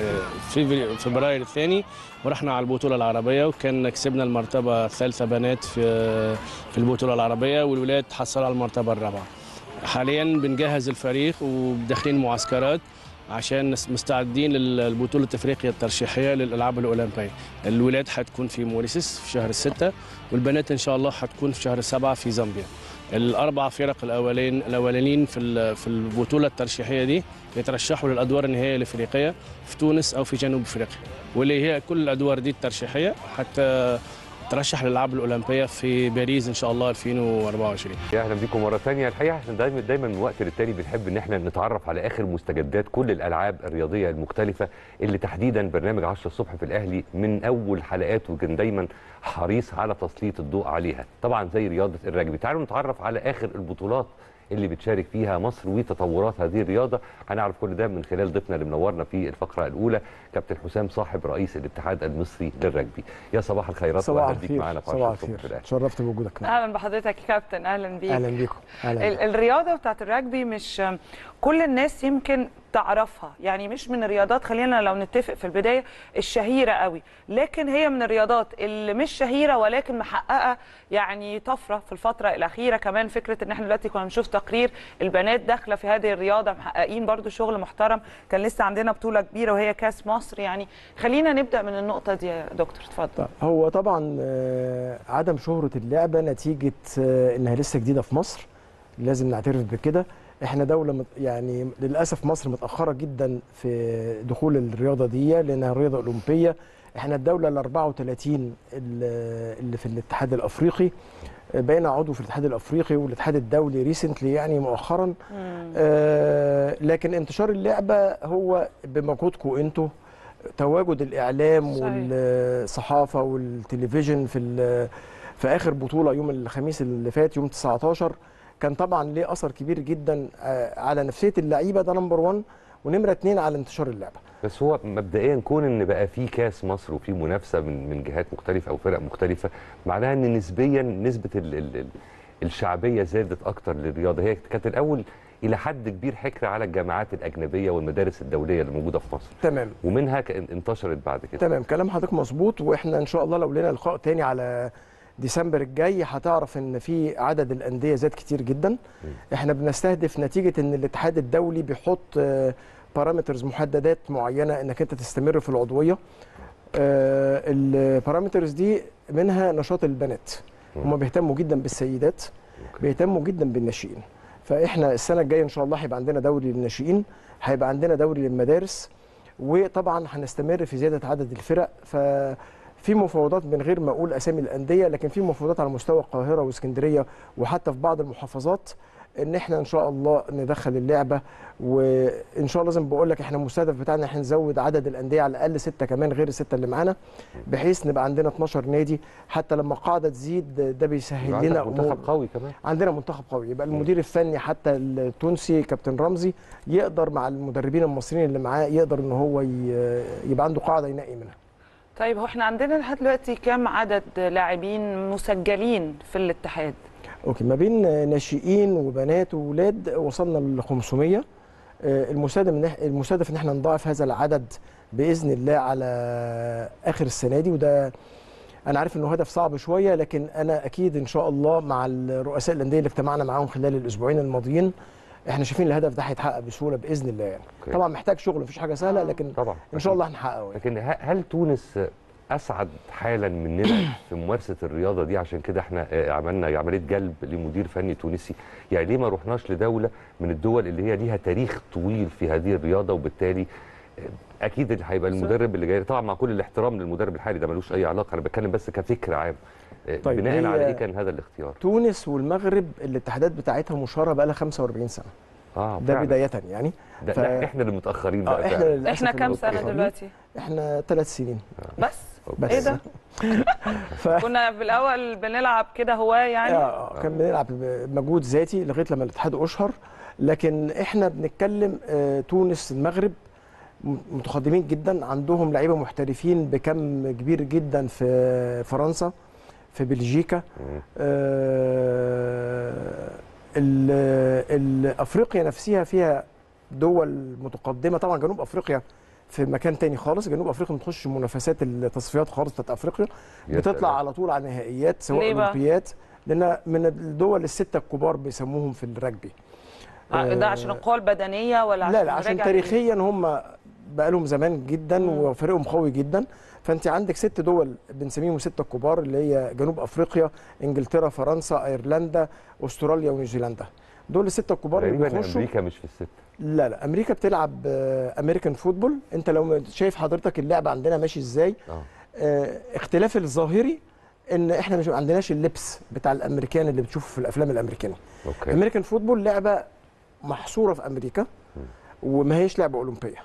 في فبراير الثاني ورحنا على البطوله العربيه وكان كسبنا المرتبه الثالثه بنات في في البطوله العربيه والولاد حصلوا على المرتبه الرابعه حاليا بنجهز الفريق وداخلين معسكرات عشان نس- مستعدين للبطولة افريقيا الترشيحية للالعاب الاولمبية. الولاد هتكون في موريسيس في شهر ستة والبنات ان شاء الله هتكون في شهر سبعة في زامبيا. الاربع فرق الاولين الاولانيين في ال- في البطولة الترشيحية دي يترشحوا للادوار النهائية الافريقية في تونس او في جنوب افريقيا. واللي هي كل الادوار دي الترشيحية حتى ترشح للالعاب الاولمبية في باريس ان شاء الله 2024. يا اهلا بيكم مره ثانيه الحقيقه احنا دايما دايما من وقت للتاني بنحب ان احنا نتعرف على اخر مستجدات كل الالعاب الرياضيه المختلفه اللي تحديدا برنامج 10 الصبح في الاهلي من اول حلقاته كان دايما حريص على تسليط الضوء عليها طبعا زي رياضه الرجبي تعالوا نتعرف على اخر البطولات اللي بتشارك فيها مصر وتطورات هذه الرياضه هنعرف كل ده من خلال ضيفنا اللي منورنا في الفقره الاولى كابتن حسام صاحب رئيس الاتحاد المصري للرجبي يا صباح الخيرات صباح واهلا بيك الخير معانا في 10 صباح الصبح في الخير الاهلي تشرفت بوجودك معنا اهلا بحضرتك يا كابتن اهلا بيك اهلا بيكم اهلا ال- بيكم. الرياضه بتاعت الرجبي مش كل الناس يمكن تعرفها يعني مش من الرياضات خلينا لو نتفق في البدايه الشهيره قوي لكن هي من الرياضات اللي مش شهيره ولكن محققه يعني طفره في الفتره الاخيره كمان فكره ان احنا دلوقتي كنا بنشوف تقرير البنات داخله في هذه الرياضه محققين برضو شغل محترم كان لسه عندنا بطوله كبيره وهي كاس مصر يعني خلينا نبدا من النقطه دي يا دكتور اتفضل طيب هو طبعا آه، عدم شهرة اللعبة نتيجة آه، انها لسه جديدة في مصر لازم نعترف بكده احنا دولة مت- يعني للأسف مصر متأخرة جدا في دخول الرياضة دي لأنها رياضة أولمبية احنا الدولة ال 34 اللي اللي في الاتحاد الأفريقي آه، بقينا عضو في الاتحاد الأفريقي والاتحاد الدولي ريسنتلي يعني مؤخرا آه، لكن انتشار اللعبة هو بمجهودكم انتوا تواجد الاعلام صحيح. والصحافه والتلفزيون في ال- في اخر بطوله يوم الخميس اللي فات يوم 19 كان طبعا ليه اثر كبير جدا آه، على نفسيه اللعيبه ده نمبر 1 ونمره 2 على انتشار اللعبه بس هو مبدئيا كون ان بقى في كاس مصر وفي منافسه من من جهات مختلفه او فرق مختلفه معناها ان نسبيا نسبه ال ال ال الشعبيه زادت اكتر للرياضه هي كانت الاول الى حد كبير حكر على الجامعات الاجنبيه والمدارس الدوليه اللي موجوده في مصر تمام ومنها كان- انتشرت بعد كده تمام كلام حضرتك مظبوط واحنا ان شاء الله لو لنا لقاء تاني على ديسمبر الجاي هتعرف ان في عدد الانديه زاد كتير جدا احنا بنستهدف نتيجه ان الاتحاد الدولي بيحط بارامترز محددات معينه انك انت تستمر في العضويه البارامترز دي منها نشاط البنات هم بيهتموا جدا بالسيدات بيهتموا جدا بالناشئين فاحنا السنه الجايه ان شاء الله هيبقى عندنا دوري للناشئين هيبقى عندنا دوري للمدارس وطبعا هنستمر في زياده عدد الفرق ففي مفاوضات من غير ما اقول اسامي الانديه لكن في مفاوضات على مستوى القاهره واسكندريه وحتى في بعض المحافظات ان احنا ان شاء الله ندخل اللعبه وان شاء الله زي ما بقول لك احنا المستهدف بتاعنا ان احنا نزود عدد الانديه على الاقل سته كمان غير السته اللي معانا بحيث نبقى عندنا 12 نادي حتى لما القاعده تزيد ده بيسهل عندك لنا منتخب امور قوي كمان عندنا منتخب قوي يبقى المدير الفني حتى التونسي كابتن رمزي يقدر مع المدربين المصريين اللي معاه يقدر ان هو ي- يبقى عنده قاعده ينقي منها طيب هو احنا عندنا لحد دلوقتي كام عدد لاعبين مسجلين في الاتحاد اوكي ما بين ناشئين وبنات وولاد وصلنا ل 500 آه، المستهدف ان إح- المستهدف ان احنا نضاعف هذا العدد باذن الله على اخر السنه دي وده انا عارف انه هدف صعب شويه لكن انا اكيد ان شاء الله مع الرؤساء الانديه اللي اجتمعنا معاهم خلال الاسبوعين الماضيين احنا شايفين الهدف ده هيتحقق بسهوله باذن الله يعني أوكي. طبعا محتاج شغل مفيش حاجه سهله لكن طبعا ان شاء الله هنحققه يعني. لكن ه- هل تونس اسعد حالا مننا في ممارسه الرياضه دي عشان كده احنا آه، عملنا عمليه جلب لمدير فني تونسي يعني ليه ما رحناش لدوله من الدول اللي هي ليها تاريخ طويل في هذه الرياضه وبالتالي آه، اكيد اللي هيبقى المدرب اللي جاي طبعا مع كل الاحترام للمدرب الحالي ده ملوش اي علاقه انا بتكلم بس كفكره عام آه، طيب، بناء هي- على ايه كان هذا الاختيار تونس والمغرب الاتحادات بتاعتها مشهوره بقى لها 45 سنه اه ده فعلاً. بدايه يعني ده ف- لا احنا اللي متاخرين اه بقى احنا فعلاً. للأسف احنا كام سنه المتأخرين. دلوقتي احنا ثلاث سنين بس بس ايه ده ف... كنا في الاول بنلعب كده هواه يعني آه كان بنلعب بمجهود ذاتي لغايه لما الاتحاد اشهر لكن احنا بنتكلم آه تونس المغرب م- متقدمين جدا عندهم لعيبه محترفين بكم كبير جدا في فرنسا في بلجيكا مم. آه، ال- ال- افريقيا نفسها فيها دول متقدمه طبعا جنوب افريقيا في مكان تاني خالص جنوب افريقيا ما بتخش منافسات التصفيات خالص بتاعت افريقيا يا بتطلع سلام. على طول على نهائيات سواء ليه بقى؟ اولمبيات لان من الدول السته الكبار بيسموهم في الرجبي ده عشان القوه البدنيه ولا عشان لا لا عشان راجع إيه؟ تاريخيا هم بقالهم زمان جدا مم. وفريقهم قوي جدا فانت عندك ست دول بنسميهم ستة الكبار اللي هي جنوب افريقيا انجلترا فرنسا ايرلندا استراليا ونيوزيلندا دول الستة الكبار اللي تقريبا بيخشوا امريكا مش في الست لا لا امريكا بتلعب آه، امريكان فوتبول انت لو شايف حضرتك اللعب عندنا ماشي ازاي اه آه، اختلاف الظاهري ان احنا مش ما عندناش اللبس بتاع الامريكان اللي بتشوفه في الافلام الامريكانيه اوكي امريكان فوتبول لعبه محصوره في امريكا وما هيش لعبه اولمبيه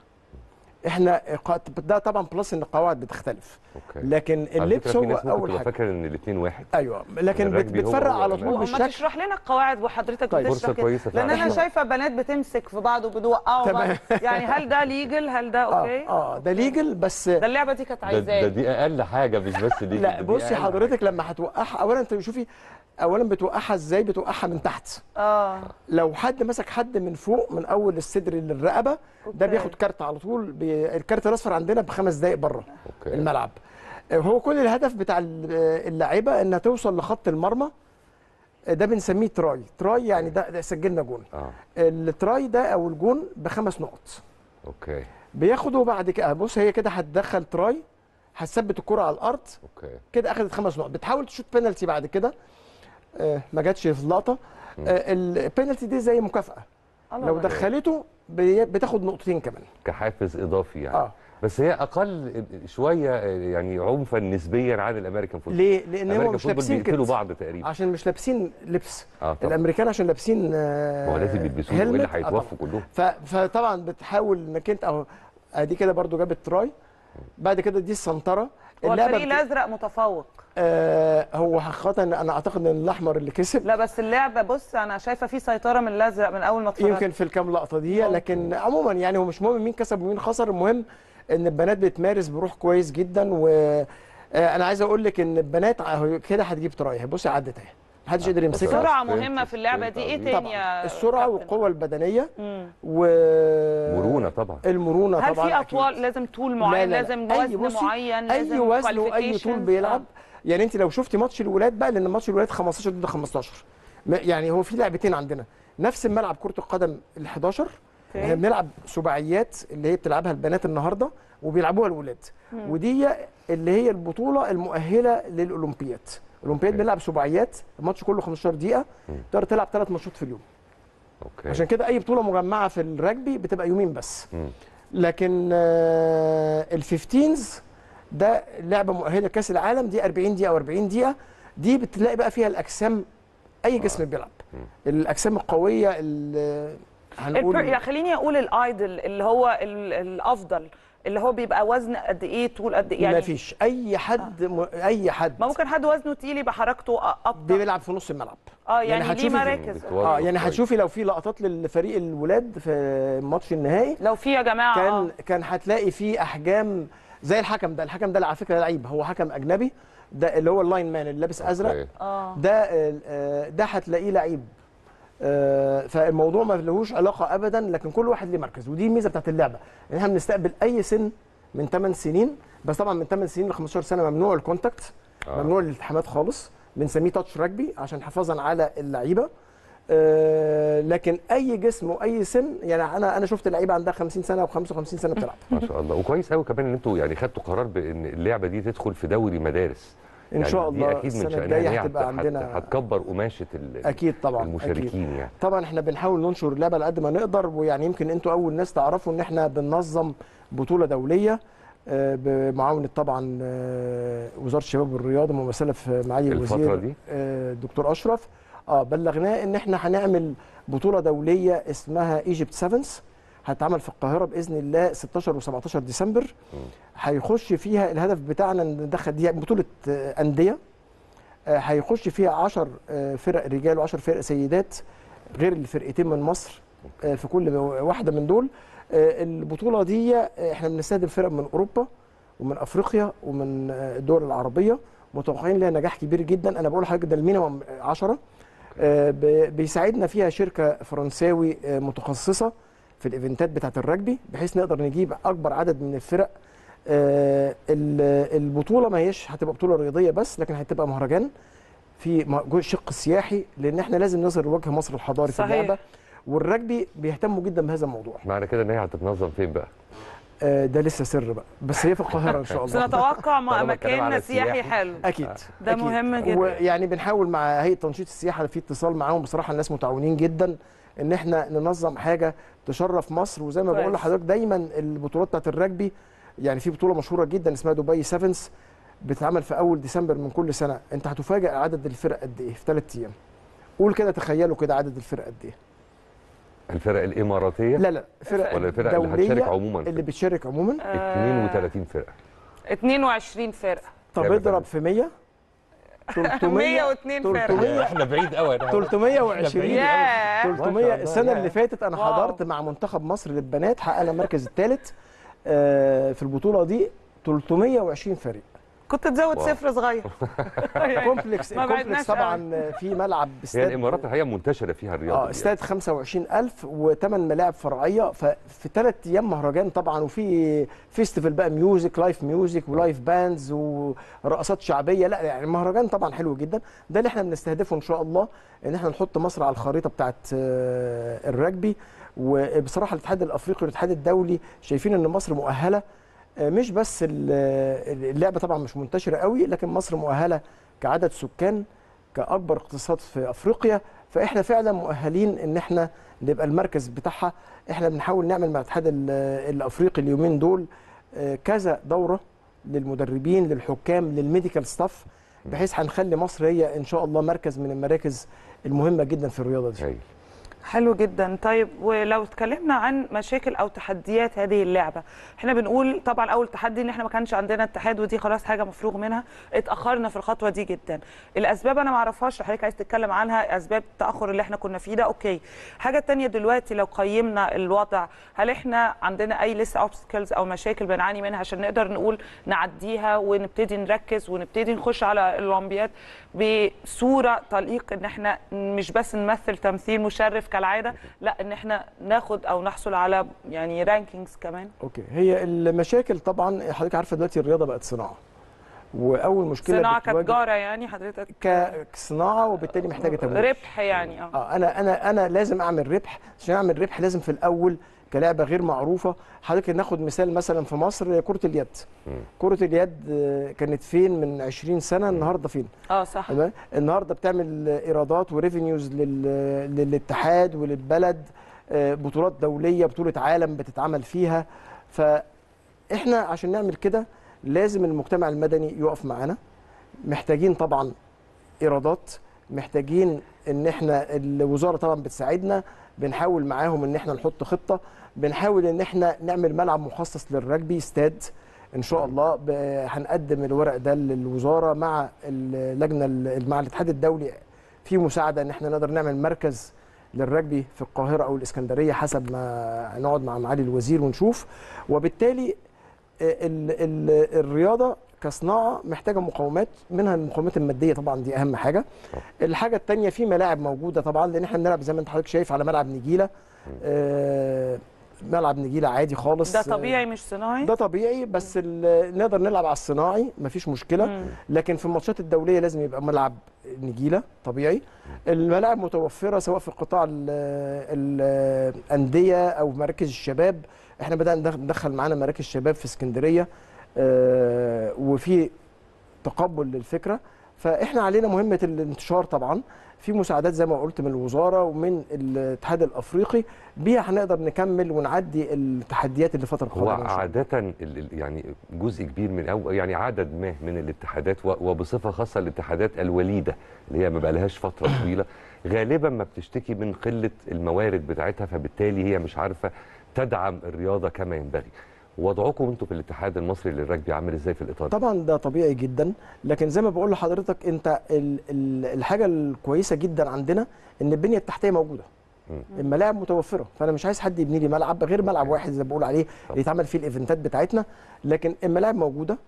احنا قا- ده طبعا بلس ان القواعد بتختلف اوكي لكن على اللبس فكرة في هو ناس ممكن اول تبقى حاجه فاكر ان الاثنين واحد ايوه لكن بت- الرجبي هو بتفرق هو على الأمان. طول وما بالشكل تشرح لنا القواعد وحضرتك طيب، بتشرح فرصة كده. كويسة لان فعلا. انا شايفه بنات بتمسك في بعض وبتوقعوا بعض تمام. يعني هل ده ليجل هل ده اوكي اه اه ده ليجل بس ده اللعبه دي كانت ده, ده عايزاه دي اقل حاجه مش بس دي لا بصي حضرتك لما هتوقعها اولا انت شوفي اولا بتوقعها ازاي بتوقعها من تحت اه لو حد مسك حد من فوق من اول الصدر للرقبه ده أوكي. بياخد كارت على طول بي... الكارت الاصفر عندنا بخمس دقائق بره اوكي الملعب هو كل الهدف بتاع اللاعيبه انها توصل لخط المرمى ده بنسميه تراي تراي يعني ده, ده سجلنا جون اه التراي ده او الجون بخمس نقط اوكي بياخده بعد كده بص هي كده هتدخل تراي هتثبت الكره على الارض اوكي كده اخذت خمس نقط بتحاول تشوت بينالتي بعد كده آه ما جاتش في اللقطه آه البينالتي دي زي مكافاه الله لو الله. دخلته بي- بتاخد نقطتين كمان كحافز اضافي يعني اه بس هي اقل شويه يعني عنفا نسبيا عن الامريكان فوتبول ليه؟ لان هم الامريكان مش فوتبول لابسين بيقتلوا كده بعض تقريبا عشان مش لابسين لبس اه طبعا الامريكان عشان لابسين آه، ما هو لازم يلبسوه والا helmet. آه، هيتوفوا طبعاً. كلهم ف... فطبعا بتحاول انك انت اهو ادي كده برضو جابت تراي بعد كده دي السنتره هو الفريق بت- الازرق متفوق آه هو حقيقه انا اعتقد ان الاحمر اللي كسب لا بس اللعبه بص انا شايفه في سيطره من الازرق من اول ما اتفرجت يمكن في الكام لقطه دي لكن عموما يعني هو مش مهم مين كسب ومين خسر المهم ان البنات بتمارس بروح كويس جدا و آه، انا عايز اقول لك ان البنات أهو كده هتجيب تراي بصي عدت اهي محدش قدر يمسكها السرعه سبرنت، مهمه في اللعبه دي ايه سبرنت تاني طبعا يا السرعه كابتن؟ والقوه البدنيه مم. و مرونه طبعا المرونه هل طبعا في أكيد. اطوال لازم طول لا، معين لا، لا. لازم أي وزن بصي، معين اي لازم وزن واي طول qualifications؟ بيلعب يعني انت لو شفتي ماتش الولاد بقى لان ماتش الولاد 15 ضد 15 م- يعني هو في لعبتين عندنا نفس الملعب كره القدم ال 11 احنا بنلعب سباعيات اللي هي بتلعبها البنات النهارده وبيلعبوها الولاد ودي اللي هي البطوله المؤهله للاولمبياد الاولمبياد أوكي. بنلعب سباعيات الماتش كله 15 دقيقه تقدر تلعب ثلاث ماتشات في اليوم اوكي عشان كده اي بطوله مجمعه في الرجبي بتبقى يومين بس مم. لكن ال 15 ده لعبه مؤهله لكاس العالم دي 40 دقيقه او 40 دقيقه دي بتلاقي بقى فيها الاجسام اي جسم بيلعب الاجسام القويه اللي هنقول البر... يا خليني اقول الايدل اللي هو ال... الافضل اللي هو بيبقى وزن قد ايه طول قد ايه يعني يعني ما فيش اي حد م... اي حد ما ممكن حد وزنه تقيل يبقى حركته أ- ابطا بيلعب في نص الملعب اه يعني, ليه هتشوفي- مراكز بتوظف اه يعني كويس. هتشوفي لو في لقطات للفريق الولاد في الماتش النهائي لو في يا جماعه كان آه. كان هتلاقي فيه احجام زي الحكم ده الحكم ده على فكره لعيب هو حكم اجنبي ده اللي هو اللاين مان اللي لابس ازرق أوكي. اه ده آه، ده هتلاقيه لعيب آه، فالموضوع ما لهوش علاقه ابدا لكن كل واحد ليه مركز ودي الميزه بتاعت اللعبه ان احنا بنستقبل اي سن من 8 سنين بس طبعا من 8 سنين ل 15 سنه ممنوع الكونتاكت آه. ممنوع الالتحامات خالص بنسميه تاتش رجبي عشان حفاظا على اللعيبه آه، لكن اي جسم واي سن يعني انا انا شفت لعيبه عندها 50 سنه و55 سنه بتلعب ما شاء الله وكويس قوي كمان ان انتوا يعني خدتوا قرار بان اللعبه دي تدخل في دوري مدارس ان يعني شاء دي الله اكيد من السنه شأنها الجايه إن هي هتبقى هت- عندنا هتكبر قماشه ال- اكيد طبعا أكيد. المشاركين يعني طبعا احنا بنحاول ننشر اللعبه على قد ما نقدر ويعني يمكن انتوا اول ناس تعرفوا ان احنا بننظم بطوله دوليه آه، بمعاونه طبعا آه، وزاره الشباب والرياضه ممثله في معالي الفترة الوزير دي؟ آه، الدكتور اشرف اه بلغناه ان احنا هنعمل بطوله دوليه اسمها ايجيبت سيفنز هتتعمل في القاهره باذن الله 16 و17 ديسمبر هيخش فيها الهدف بتاعنا ان ندخل دي بطوله آه، انديه آه، هيخش فيها 10 آه، فرق رجال و10 فرق سيدات غير الفرقتين من مصر آه، في كل واحده من دول آه، البطوله دي آه، احنا بنستهدف فرق من اوروبا ومن افريقيا ومن آه، الدول العربيه متوقعين لها نجاح كبير جدا انا بقول لحضرتك ده المينيمم 10 آه، ب- بيساعدنا فيها شركه فرنساوي آه، متخصصه في الايفنتات بتاعه الرجبي بحيث نقدر نجيب اكبر عدد من الفرق آه، ال- البطوله ما هيش هتبقى بطوله رياضيه بس لكن هتبقى مهرجان في م- جو- شق سياحي لان احنا لازم نظهر وجه مصر الحضاري في صحيح. اللعبه والرجبي بيهتموا جدا بهذا الموضوع معنى كده ان هي هتتنظم فين بقى؟ آه، ده لسه سر بقى بس هي في القاهره ان شاء بس الله نتوقع طالما م- الكلام على مكان سياحي السياحي. حلو اكيد ده أكيد. مهم جدا. ويعني بنحاول مع هيئه تنشيط السياحه في اتصال معاهم بصراحه الناس متعاونين جدا ان احنا ننظم حاجه تشرف مصر وزي ما كويس. بقول لحضرتك دايما البطولات بتاعت الرجبي يعني في بطوله مشهوره جدا اسمها دبي سيفنز بتتعمل في اول ديسمبر من كل سنه انت هتفاجئ عدد الفرق قد ايه في ثلاث ايام قول كده تخيلوا كده عدد الفرق قد ايه الفرق الاماراتيه لا لا فرق ولا الفرق اللي دولية هتشارك عموما اللي بتشارك عموما 32 فرقه 22 فرقه طب كام اضرب فرق؟ في 100 300 102 فرقه 300 احنا بعيد قوي 320 ياه 300 الله، السنه ياه. اللي فاتت انا واو. حضرت مع منتخب مصر للبنات حققنا المركز الثالث في البطوله دي 320 فريق كنت تزود واو. صفر صغير كومبلكس ما بعدناش الكومبلكس طبعا في ملعب هي استاد الامارات الحقيقه منتشره فيها الرياضه اه دي. استاد 25000 وثمان ملاعب فرعيه ففي ثلاث ايام مهرجان طبعا وفي فيستيفال بقى ميوزك لايف ميوزك ولايف باندز ورقصات شعبيه لا يعني مهرجان طبعا حلو جدا ده اللي احنا بنستهدفه ان شاء الله ان احنا نحط مصر على الخريطه بتاعت آه، الرجبي وبصراحه الاتحاد الافريقي والاتحاد الدولي شايفين ان مصر مؤهله آه، مش بس ال- اللعبه طبعا مش منتشره قوي لكن مصر مؤهله كعدد سكان كاكبر اقتصاد في افريقيا فاحنا فعلا مؤهلين ان احنا نبقى المركز بتاعها احنا بنحاول نعمل مع الاتحاد ال- الافريقي اليومين دول آه، كذا دوره للمدربين للحكام للميديكال ستاف بحيث هنخلي مصر هي ان شاء الله مركز من المراكز المهمه جدا في الرياضه دي هايل. حلو جدا طيب ولو اتكلمنا عن مشاكل او تحديات هذه اللعبه احنا بنقول طبعا اول تحدي ان احنا ما كانش عندنا اتحاد ودي خلاص حاجه مفروغ منها اتاخرنا في الخطوه دي جدا الاسباب انا ما اعرفهاش لو حضرتك عايز تتكلم عنها اسباب التاخر اللي احنا كنا فيه ده اوكي حاجه تانية دلوقتي لو قيمنا الوضع هل احنا عندنا اي لسه اوبستكلز او مشاكل بنعاني منها عشان نقدر نقول نعديها ونبتدي نركز ونبتدي نخش على الاولمبياد بصوره تليق ان احنا مش بس نمثل تمثيل مشرف كالعاده لا ان احنا ناخد او نحصل على يعني رانكينجز كمان اوكي هي المشاكل طبعا حضرتك عارفه دلوقتي الرياضه بقت صناعه واول مشكله صناعه بتواجه كتجاره يعني حضرتك ك- كصناعه وبالتالي محتاجه تمويل ربح يعني اه اه انا انا انا لازم اعمل ربح عشان اعمل ربح لازم في الاول كلعبه غير معروفه حضرتك ناخد مثال مثلا في مصر كره اليد كره اليد آه، كانت فين من 20 سنه النهارده فين اه صح تمام النهارده بتعمل ايرادات وريفينيوز للاتحاد وللبلد آه، بطولات دوليه بطوله عالم بتتعمل فيها فاحنا عشان نعمل كده لازم المجتمع المدني يقف معانا محتاجين طبعا ايرادات محتاجين ان احنا الوزاره طبعا بتساعدنا بنحاول معاهم ان احنا نحط خطه بنحاول ان احنا نعمل ملعب مخصص للرجبي استاد ان شاء الله ب- هنقدم الورق ده للوزاره مع اللجنه ال- مع الاتحاد الدولي في مساعده ان احنا نقدر نعمل مركز للرجبي في القاهره او الاسكندريه حسب ما نقعد مع معالي الوزير ونشوف وبالتالي ال ال الرياضه كصناعه محتاجه مقومات منها المقومات الماديه طبعا دي اهم حاجه الحاجه الثانيه في ملاعب موجوده طبعا لان احنا بنلعب زي ما انت حضرتك شايف على ملعب نجيله آه ملعب نجيله عادي خالص ده طبيعي مش صناعي ده طبيعي بس ال- نقدر نلعب على الصناعي مفيش مشكله مم. لكن في الماتشات الدوليه لازم يبقى ملعب نجيله طبيعي الملاعب متوفره سواء في قطاع ال- ال- الانديه او مراكز الشباب احنا بدانا ندخ- ندخل معانا مراكز شباب في اسكندريه آه، وفي تقبل للفكره فاحنا علينا مهمه الانتشار طبعا في مساعدات زي ما قلت من الوزاره ومن الاتحاد الافريقي بيها هنقدر نكمل ونعدي التحديات اللي فتره هو قادمه إن شاء الله. عادة ال- ال- يعني جزء كبير من أو يعني عدد ما من الاتحادات و- وبصفة خاصة الاتحادات الوليدة اللي هي ما بقالهاش فترة طويلة غالبا ما بتشتكي من قلة الموارد بتاعتها فبالتالي هي مش عارفة تدعم الرياضة كما ينبغي وضعكم انتوا في الاتحاد المصري للرجبي عامل ازاي في الاطار ده؟ طبعا ده طبيعي جدا لكن زي ما بقول لحضرتك انت ال ال الحاجه الكويسه جدا عندنا ان البنيه التحتيه موجوده الملاعب متوفره فانا مش عايز حد يبني لي ملعب غير ملعب واحد زي ما بقول عليه اللي يتعمل فيه الايفنتات بتاعتنا لكن الملاعب موجوده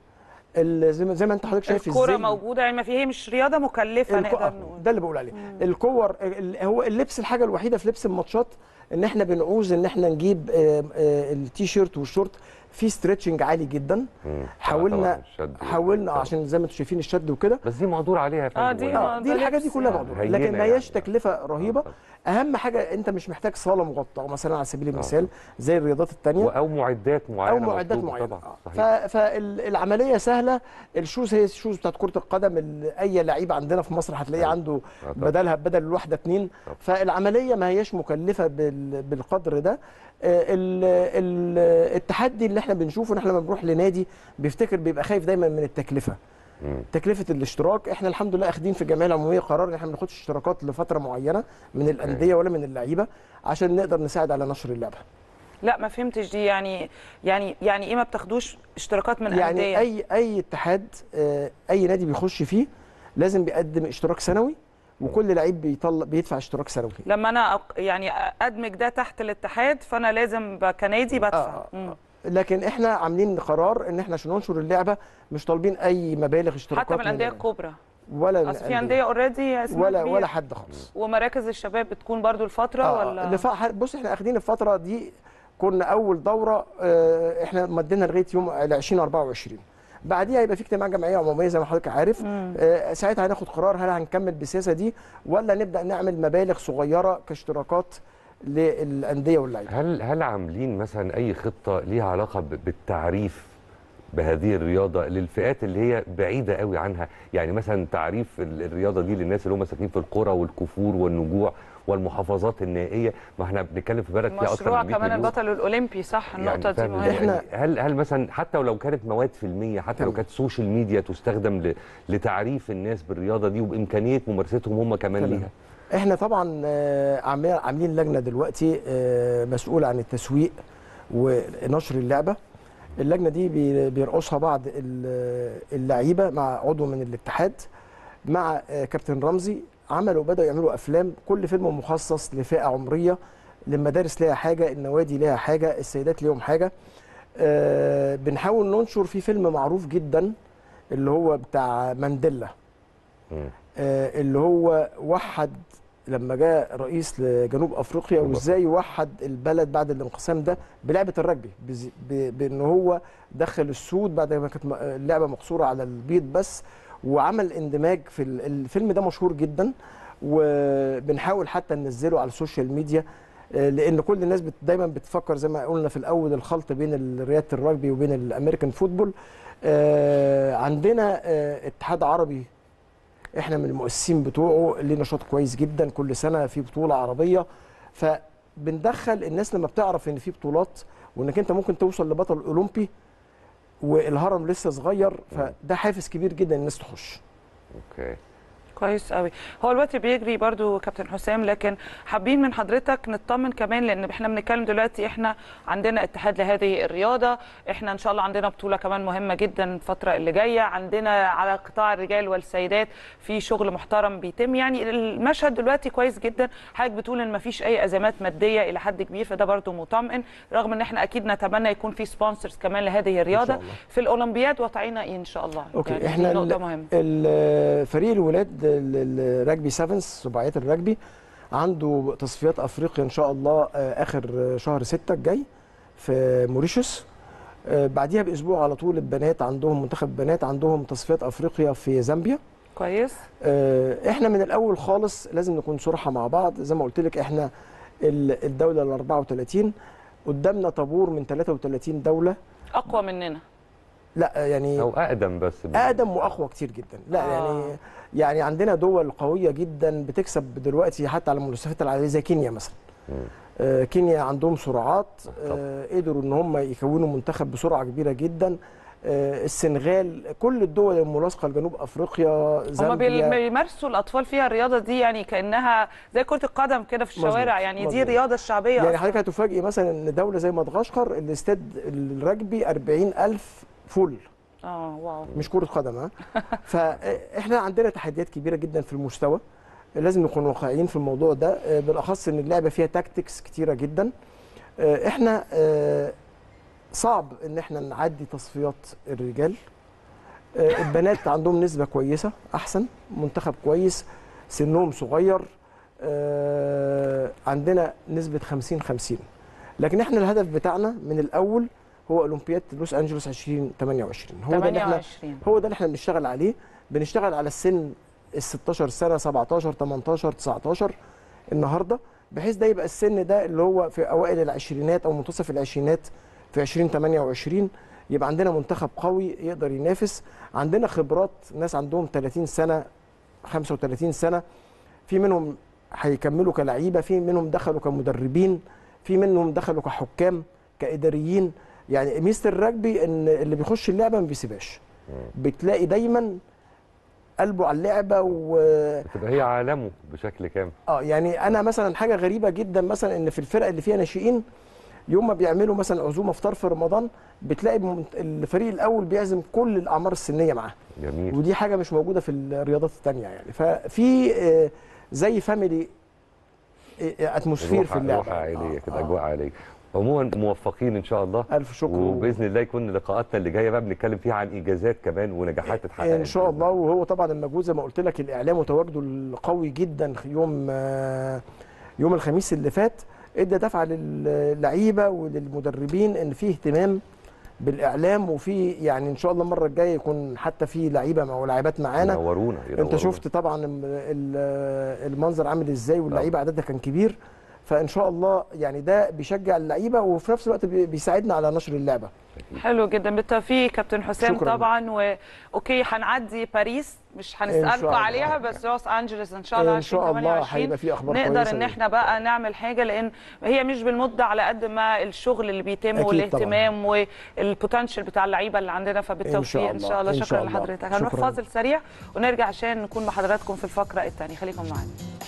ال- زي ما زي ما انت حضرتك شايف الكوره الزي- موجوده يعني ما في هي مش رياضه مكلفه الكو... نقدر آه، نقول ده اللي بقول عليه الكور ال- هو اللبس الحاجه الوحيده في لبس الماتشات ان احنا بنعوز ان احنا نجيب آه، آه، التي شيرت والشورت فيه ستريتشنج عالي جدا مم. طبعاً حاولنا الشد حاولنا طبعاً. عشان زي ما انتم شايفين الشد وكده بس دي مقدور عليها يا فندم آه، دي ولا؟ ما- اه دي ده الحاجات دي لبس كلها يعني. مقدوره هينة لكن ما يعني. هياش تكلفه رهيبه آه، طبعاً. اهم حاجه انت مش محتاج صاله مغطاه مثلا على سبيل المثال زي الرياضات الثانيه او معدات معينه او معدات مطلوبة معينه طبعا آه. صحيح فالعمليه سهله الشوز هي الشوز بتاعت كره القدم ال- اي لعيب عندنا في مصر هتلاقيه أيوة. عنده آه، طبعاً. بدلها بدل الواحده اتنين طبعاً. فالعمليه ما هياش مكلفه بال- بالقدر ده آه، ال- ال- التحدي اللي احنا بنشوفه ان احنا لما بنروح لنادي بيفتكر بيبقى خايف دايما من التكلفه مم. تكلفه الاشتراك احنا الحمد لله اخدين في الجمعيه العموميه قرار ان احنا ما بناخدش اشتراكات لفتره معينه من الانديه ولا من اللعيبه عشان نقدر نساعد على نشر اللعبه لا ما فهمتش دي يعني يعني يعني ايه ما بتاخدوش اشتراكات من يعني انديه اي اي اتحاد آه، اي نادي بيخش فيه لازم بيقدم اشتراك سنوي وكل لعيب بيطلع بيدفع اشتراك سنوي لما انا أق- يعني ادمج ده تحت الاتحاد فانا لازم ب- كنادي بدفع آه، مم. لكن احنا عاملين قرار ان احنا عشان ننشر اللعبه مش طالبين اي مبالغ اشتراكات حتى من الانديه الكبرى ولا من اصل في الأندية. انديه اوريدي اسمها ولا كبيرة. ولا حد خالص ومراكز الشباب بتكون برضو الفتره آه، ولا لف- بص احنا اخدين الفتره دي كنا اول دوره آه، احنا مدينا لغايه يوم ال 2024 بعديها هيبقى في اجتماع جمعيه عموميه زي ما حضرتك عارف آه، ساعتها هناخد قرار هل هنكمل بالسياسه دي ولا نبدا نعمل مبالغ صغيره كاشتراكات للانديه واللعيبه هل هل عاملين مثلا اي خطه ليها علاقه ب- بالتعريف بهذه الرياضه للفئات اللي هي بعيده قوي عنها يعني مثلا تعريف ال- الرياضه دي للناس اللي هم ساكنين في القرى والكفور والنجوع والمحافظات النائيه ما احنا بنتكلم في بلد فيها اكثر مشروع من 100 كمان مليون البطل الاولمبي صح النقطه يعني دي فاهم مهمه إزاي؟ إحنا- هل هل مثلا حتى ولو كانت مواد فيلميه حتى لو تمام. كانت سوشيال ميديا تستخدم ل- لتعريف الناس بالرياضه دي وبامكانيه ممارستهم هم كمان تمام. ليها احنا طبعا آه، عاملين عاملين لجنه دلوقتي آه، مسؤوله عن التسويق ونشر اللعبه اللجنه دي بي- بيرقصها بعض ال- اللعيبه مع عضو من الاتحاد مع آه، كابتن رمزي عملوا بدأوا يعملوا افلام كل فيلم مخصص لفئه عمريه للمدارس ليها حاجه النوادي ليها حاجه السيدات ليهم حاجه آه، بنحاول ننشر في فيلم معروف جدا اللي هو بتاع مانديلا مم. آه، اللي هو وحد لما جاء رئيس لجنوب افريقيا جنوب وازاي وحد البلد بعد الانقسام ده بلعبه الرجبي بز- ب- بان هو دخل السود بعد ما كانت م- اللعبه مقصوره على البيض بس وعمل اندماج في ال- الفيلم ده مشهور جدا وبنحاول حتى ننزله على السوشيال ميديا آه، لان كل الناس بت دايما بتفكر زي ما قلنا في الاول الخلط بين ال- رياضه الرجبي وبين الامريكان فوتبول آه، عندنا آه، اتحاد عربي احنا من المؤسسين بتوعه ليه نشاط كويس جدا كل سنه في بطوله عربيه فبندخل الناس لما بتعرف ان في بطولات وانك انت ممكن توصل لبطل اولمبي والهرم لسه صغير فده حافز كبير جدا الناس تخش اوكي كويس قوي هو الوقت بيجري برضو كابتن حسام لكن حابين من حضرتك نطمن كمان لان احنا بنتكلم دلوقتي احنا عندنا اتحاد لهذه الرياضه احنا ان شاء الله عندنا بطوله كمان مهمه جدا الفتره اللي جايه عندنا على قطاع الرجال والسيدات في شغل محترم بيتم يعني المشهد دلوقتي كويس جدا حضرتك بتقول ان مفيش اي ازمات ماديه الى حد كبير فده برضو مطمئن رغم ان احنا اكيد نتمنى يكون في سبونسرز كمان لهذه الرياضه الله. في الاولمبياد وضعنا ايه ان شاء الله اوكي يعني احنا دي نقطه ال- مهمه ال- فريق الولاد ال- الرجبي سيفنز سباعيات الرجبي عنده تصفيات افريقيا ان شاء الله آه، اخر شهر ستة الجاي في موريشيوس آه، بعديها باسبوع على طول البنات عندهم منتخب بنات عندهم تصفيات افريقيا في زامبيا كويس آه، احنا من الاول خالص لازم نكون صراحه مع بعض زي ما قلت لك احنا ال- الدوله ال 34 قدامنا طابور من 33 دوله اقوى مننا لا يعني او اقدم بس اقدم واقوى كتير جدا لا آه. يعني يعني عندنا دول قويه جدا بتكسب دلوقتي حتى على المستويات العاليه زي كينيا مثلا مم. آه، كينيا عندهم سرعات طبعا. آه، قدروا ان هم يكونوا منتخب بسرعه كبيره جدا آه، السنغال كل الدول الملاصقه لجنوب افريقيا هما زامبيا بيمارسوا الاطفال فيها الرياضه دي يعني كانها زي كره القدم كده في الشوارع مظبوط، يعني دي مظبوط. الرياضه الشعبيه يعني أصلاً. حضرتك هتفاجئي مثلا ان دوله زي مدغشقر الاستاد الرجبي 40000 فل اه واو مش كرة قدم ها فاحنا عندنا تحديات كبيرة جدا في المستوى لازم نكون واقعيين في الموضوع ده آه، بالاخص ان اللعبة فيها تاكتكس كتيرة جدا آه، احنا آه، صعب ان احنا نعدي تصفيات الرجال آه، البنات عندهم نسبه كويسه احسن منتخب كويس سنهم صغير آه، عندنا نسبه 50 50 لكن احنا الهدف بتاعنا من الاول هو اولمبياد لوس انجلوس 2028 هو ده اللي احنا 28 هو ده اللي احنا بنشتغل عليه بنشتغل على السن ال 16 سنه 17 18 19 النهارده بحيث ده يبقى السن ده اللي هو في اوائل العشرينات او منتصف العشرينات في 2028 يبقى عندنا منتخب قوي يقدر ينافس عندنا خبرات ناس عندهم 30 سنه 35 سنه في منهم هيكملوا كلعيبه في منهم دخلوا كمدربين في منهم دخلوا كحكام كاداريين يعني ميزه الرجبي ان اللي بيخش اللعبه ما بيسيبهاش بتلاقي دايما قلبه على اللعبه و بتبقى هي عالمه بشكل كامل اه يعني انا مثلا حاجه غريبه جدا مثلا ان في الفرق اللي فيها ناشئين يوم ما بيعملوا مثلا عزومه افطار في رمضان بتلاقي المنت- الفريق الاول بيعزم كل الاعمار السنيه معاه جميل ودي حاجه مش موجوده في الرياضات التانية يعني ففي آه، زي فاميلي اتموسفير روح- في اللعبه روح عائليه كده آه. اجواء عائليه عموما موفقين ان شاء الله الف شكر وباذن الله يكون لقاءاتنا اللي جايه بقى بنتكلم فيها عن انجازات كمان ونجاحات اتحققت ان شاء بإذن الله وهو طبعا المجهود زي ما قلت لك الاعلام وتواجده القوي جدا يوم آه، يوم الخميس اللي فات ادى دفعه للعيبه وللمدربين ان في اهتمام بالاعلام وفي يعني ان شاء الله المره الجايه يكون حتى في لعيبه او لاعبات معانا ينورونا انت ينورونا. شفت طبعا ال- ال- المنظر عامل ازاي واللعيبه عددها كان كبير فان شاء الله يعني ده بيشجع اللعيبه وفي نفس الوقت بي- بيساعدنا على نشر اللعبه حلو جدا بالتوفيق كابتن حسام شكراً. طبعا واوكي هنعدي باريس مش إن هنسالكم شاء الله. عليها بس لوس انجلوس ان شاء الله ان شاء الله 2028 هيبقى في اخبار نقدر كويسة ان جداً. احنا بقى نعمل حاجه لان هي مش بالمده على قد ما الشغل اللي بيتم أكيد والاهتمام والبوتنشال بتاع اللعيبه اللي عندنا فبالتوفيق ان الله. شاء الله إن شكرا شاء الله. لحضرتك هنروح شكراً. فاصل سريع ونرجع عشان نكون مع حضراتكم في الفقره الثانيه خليكم معانا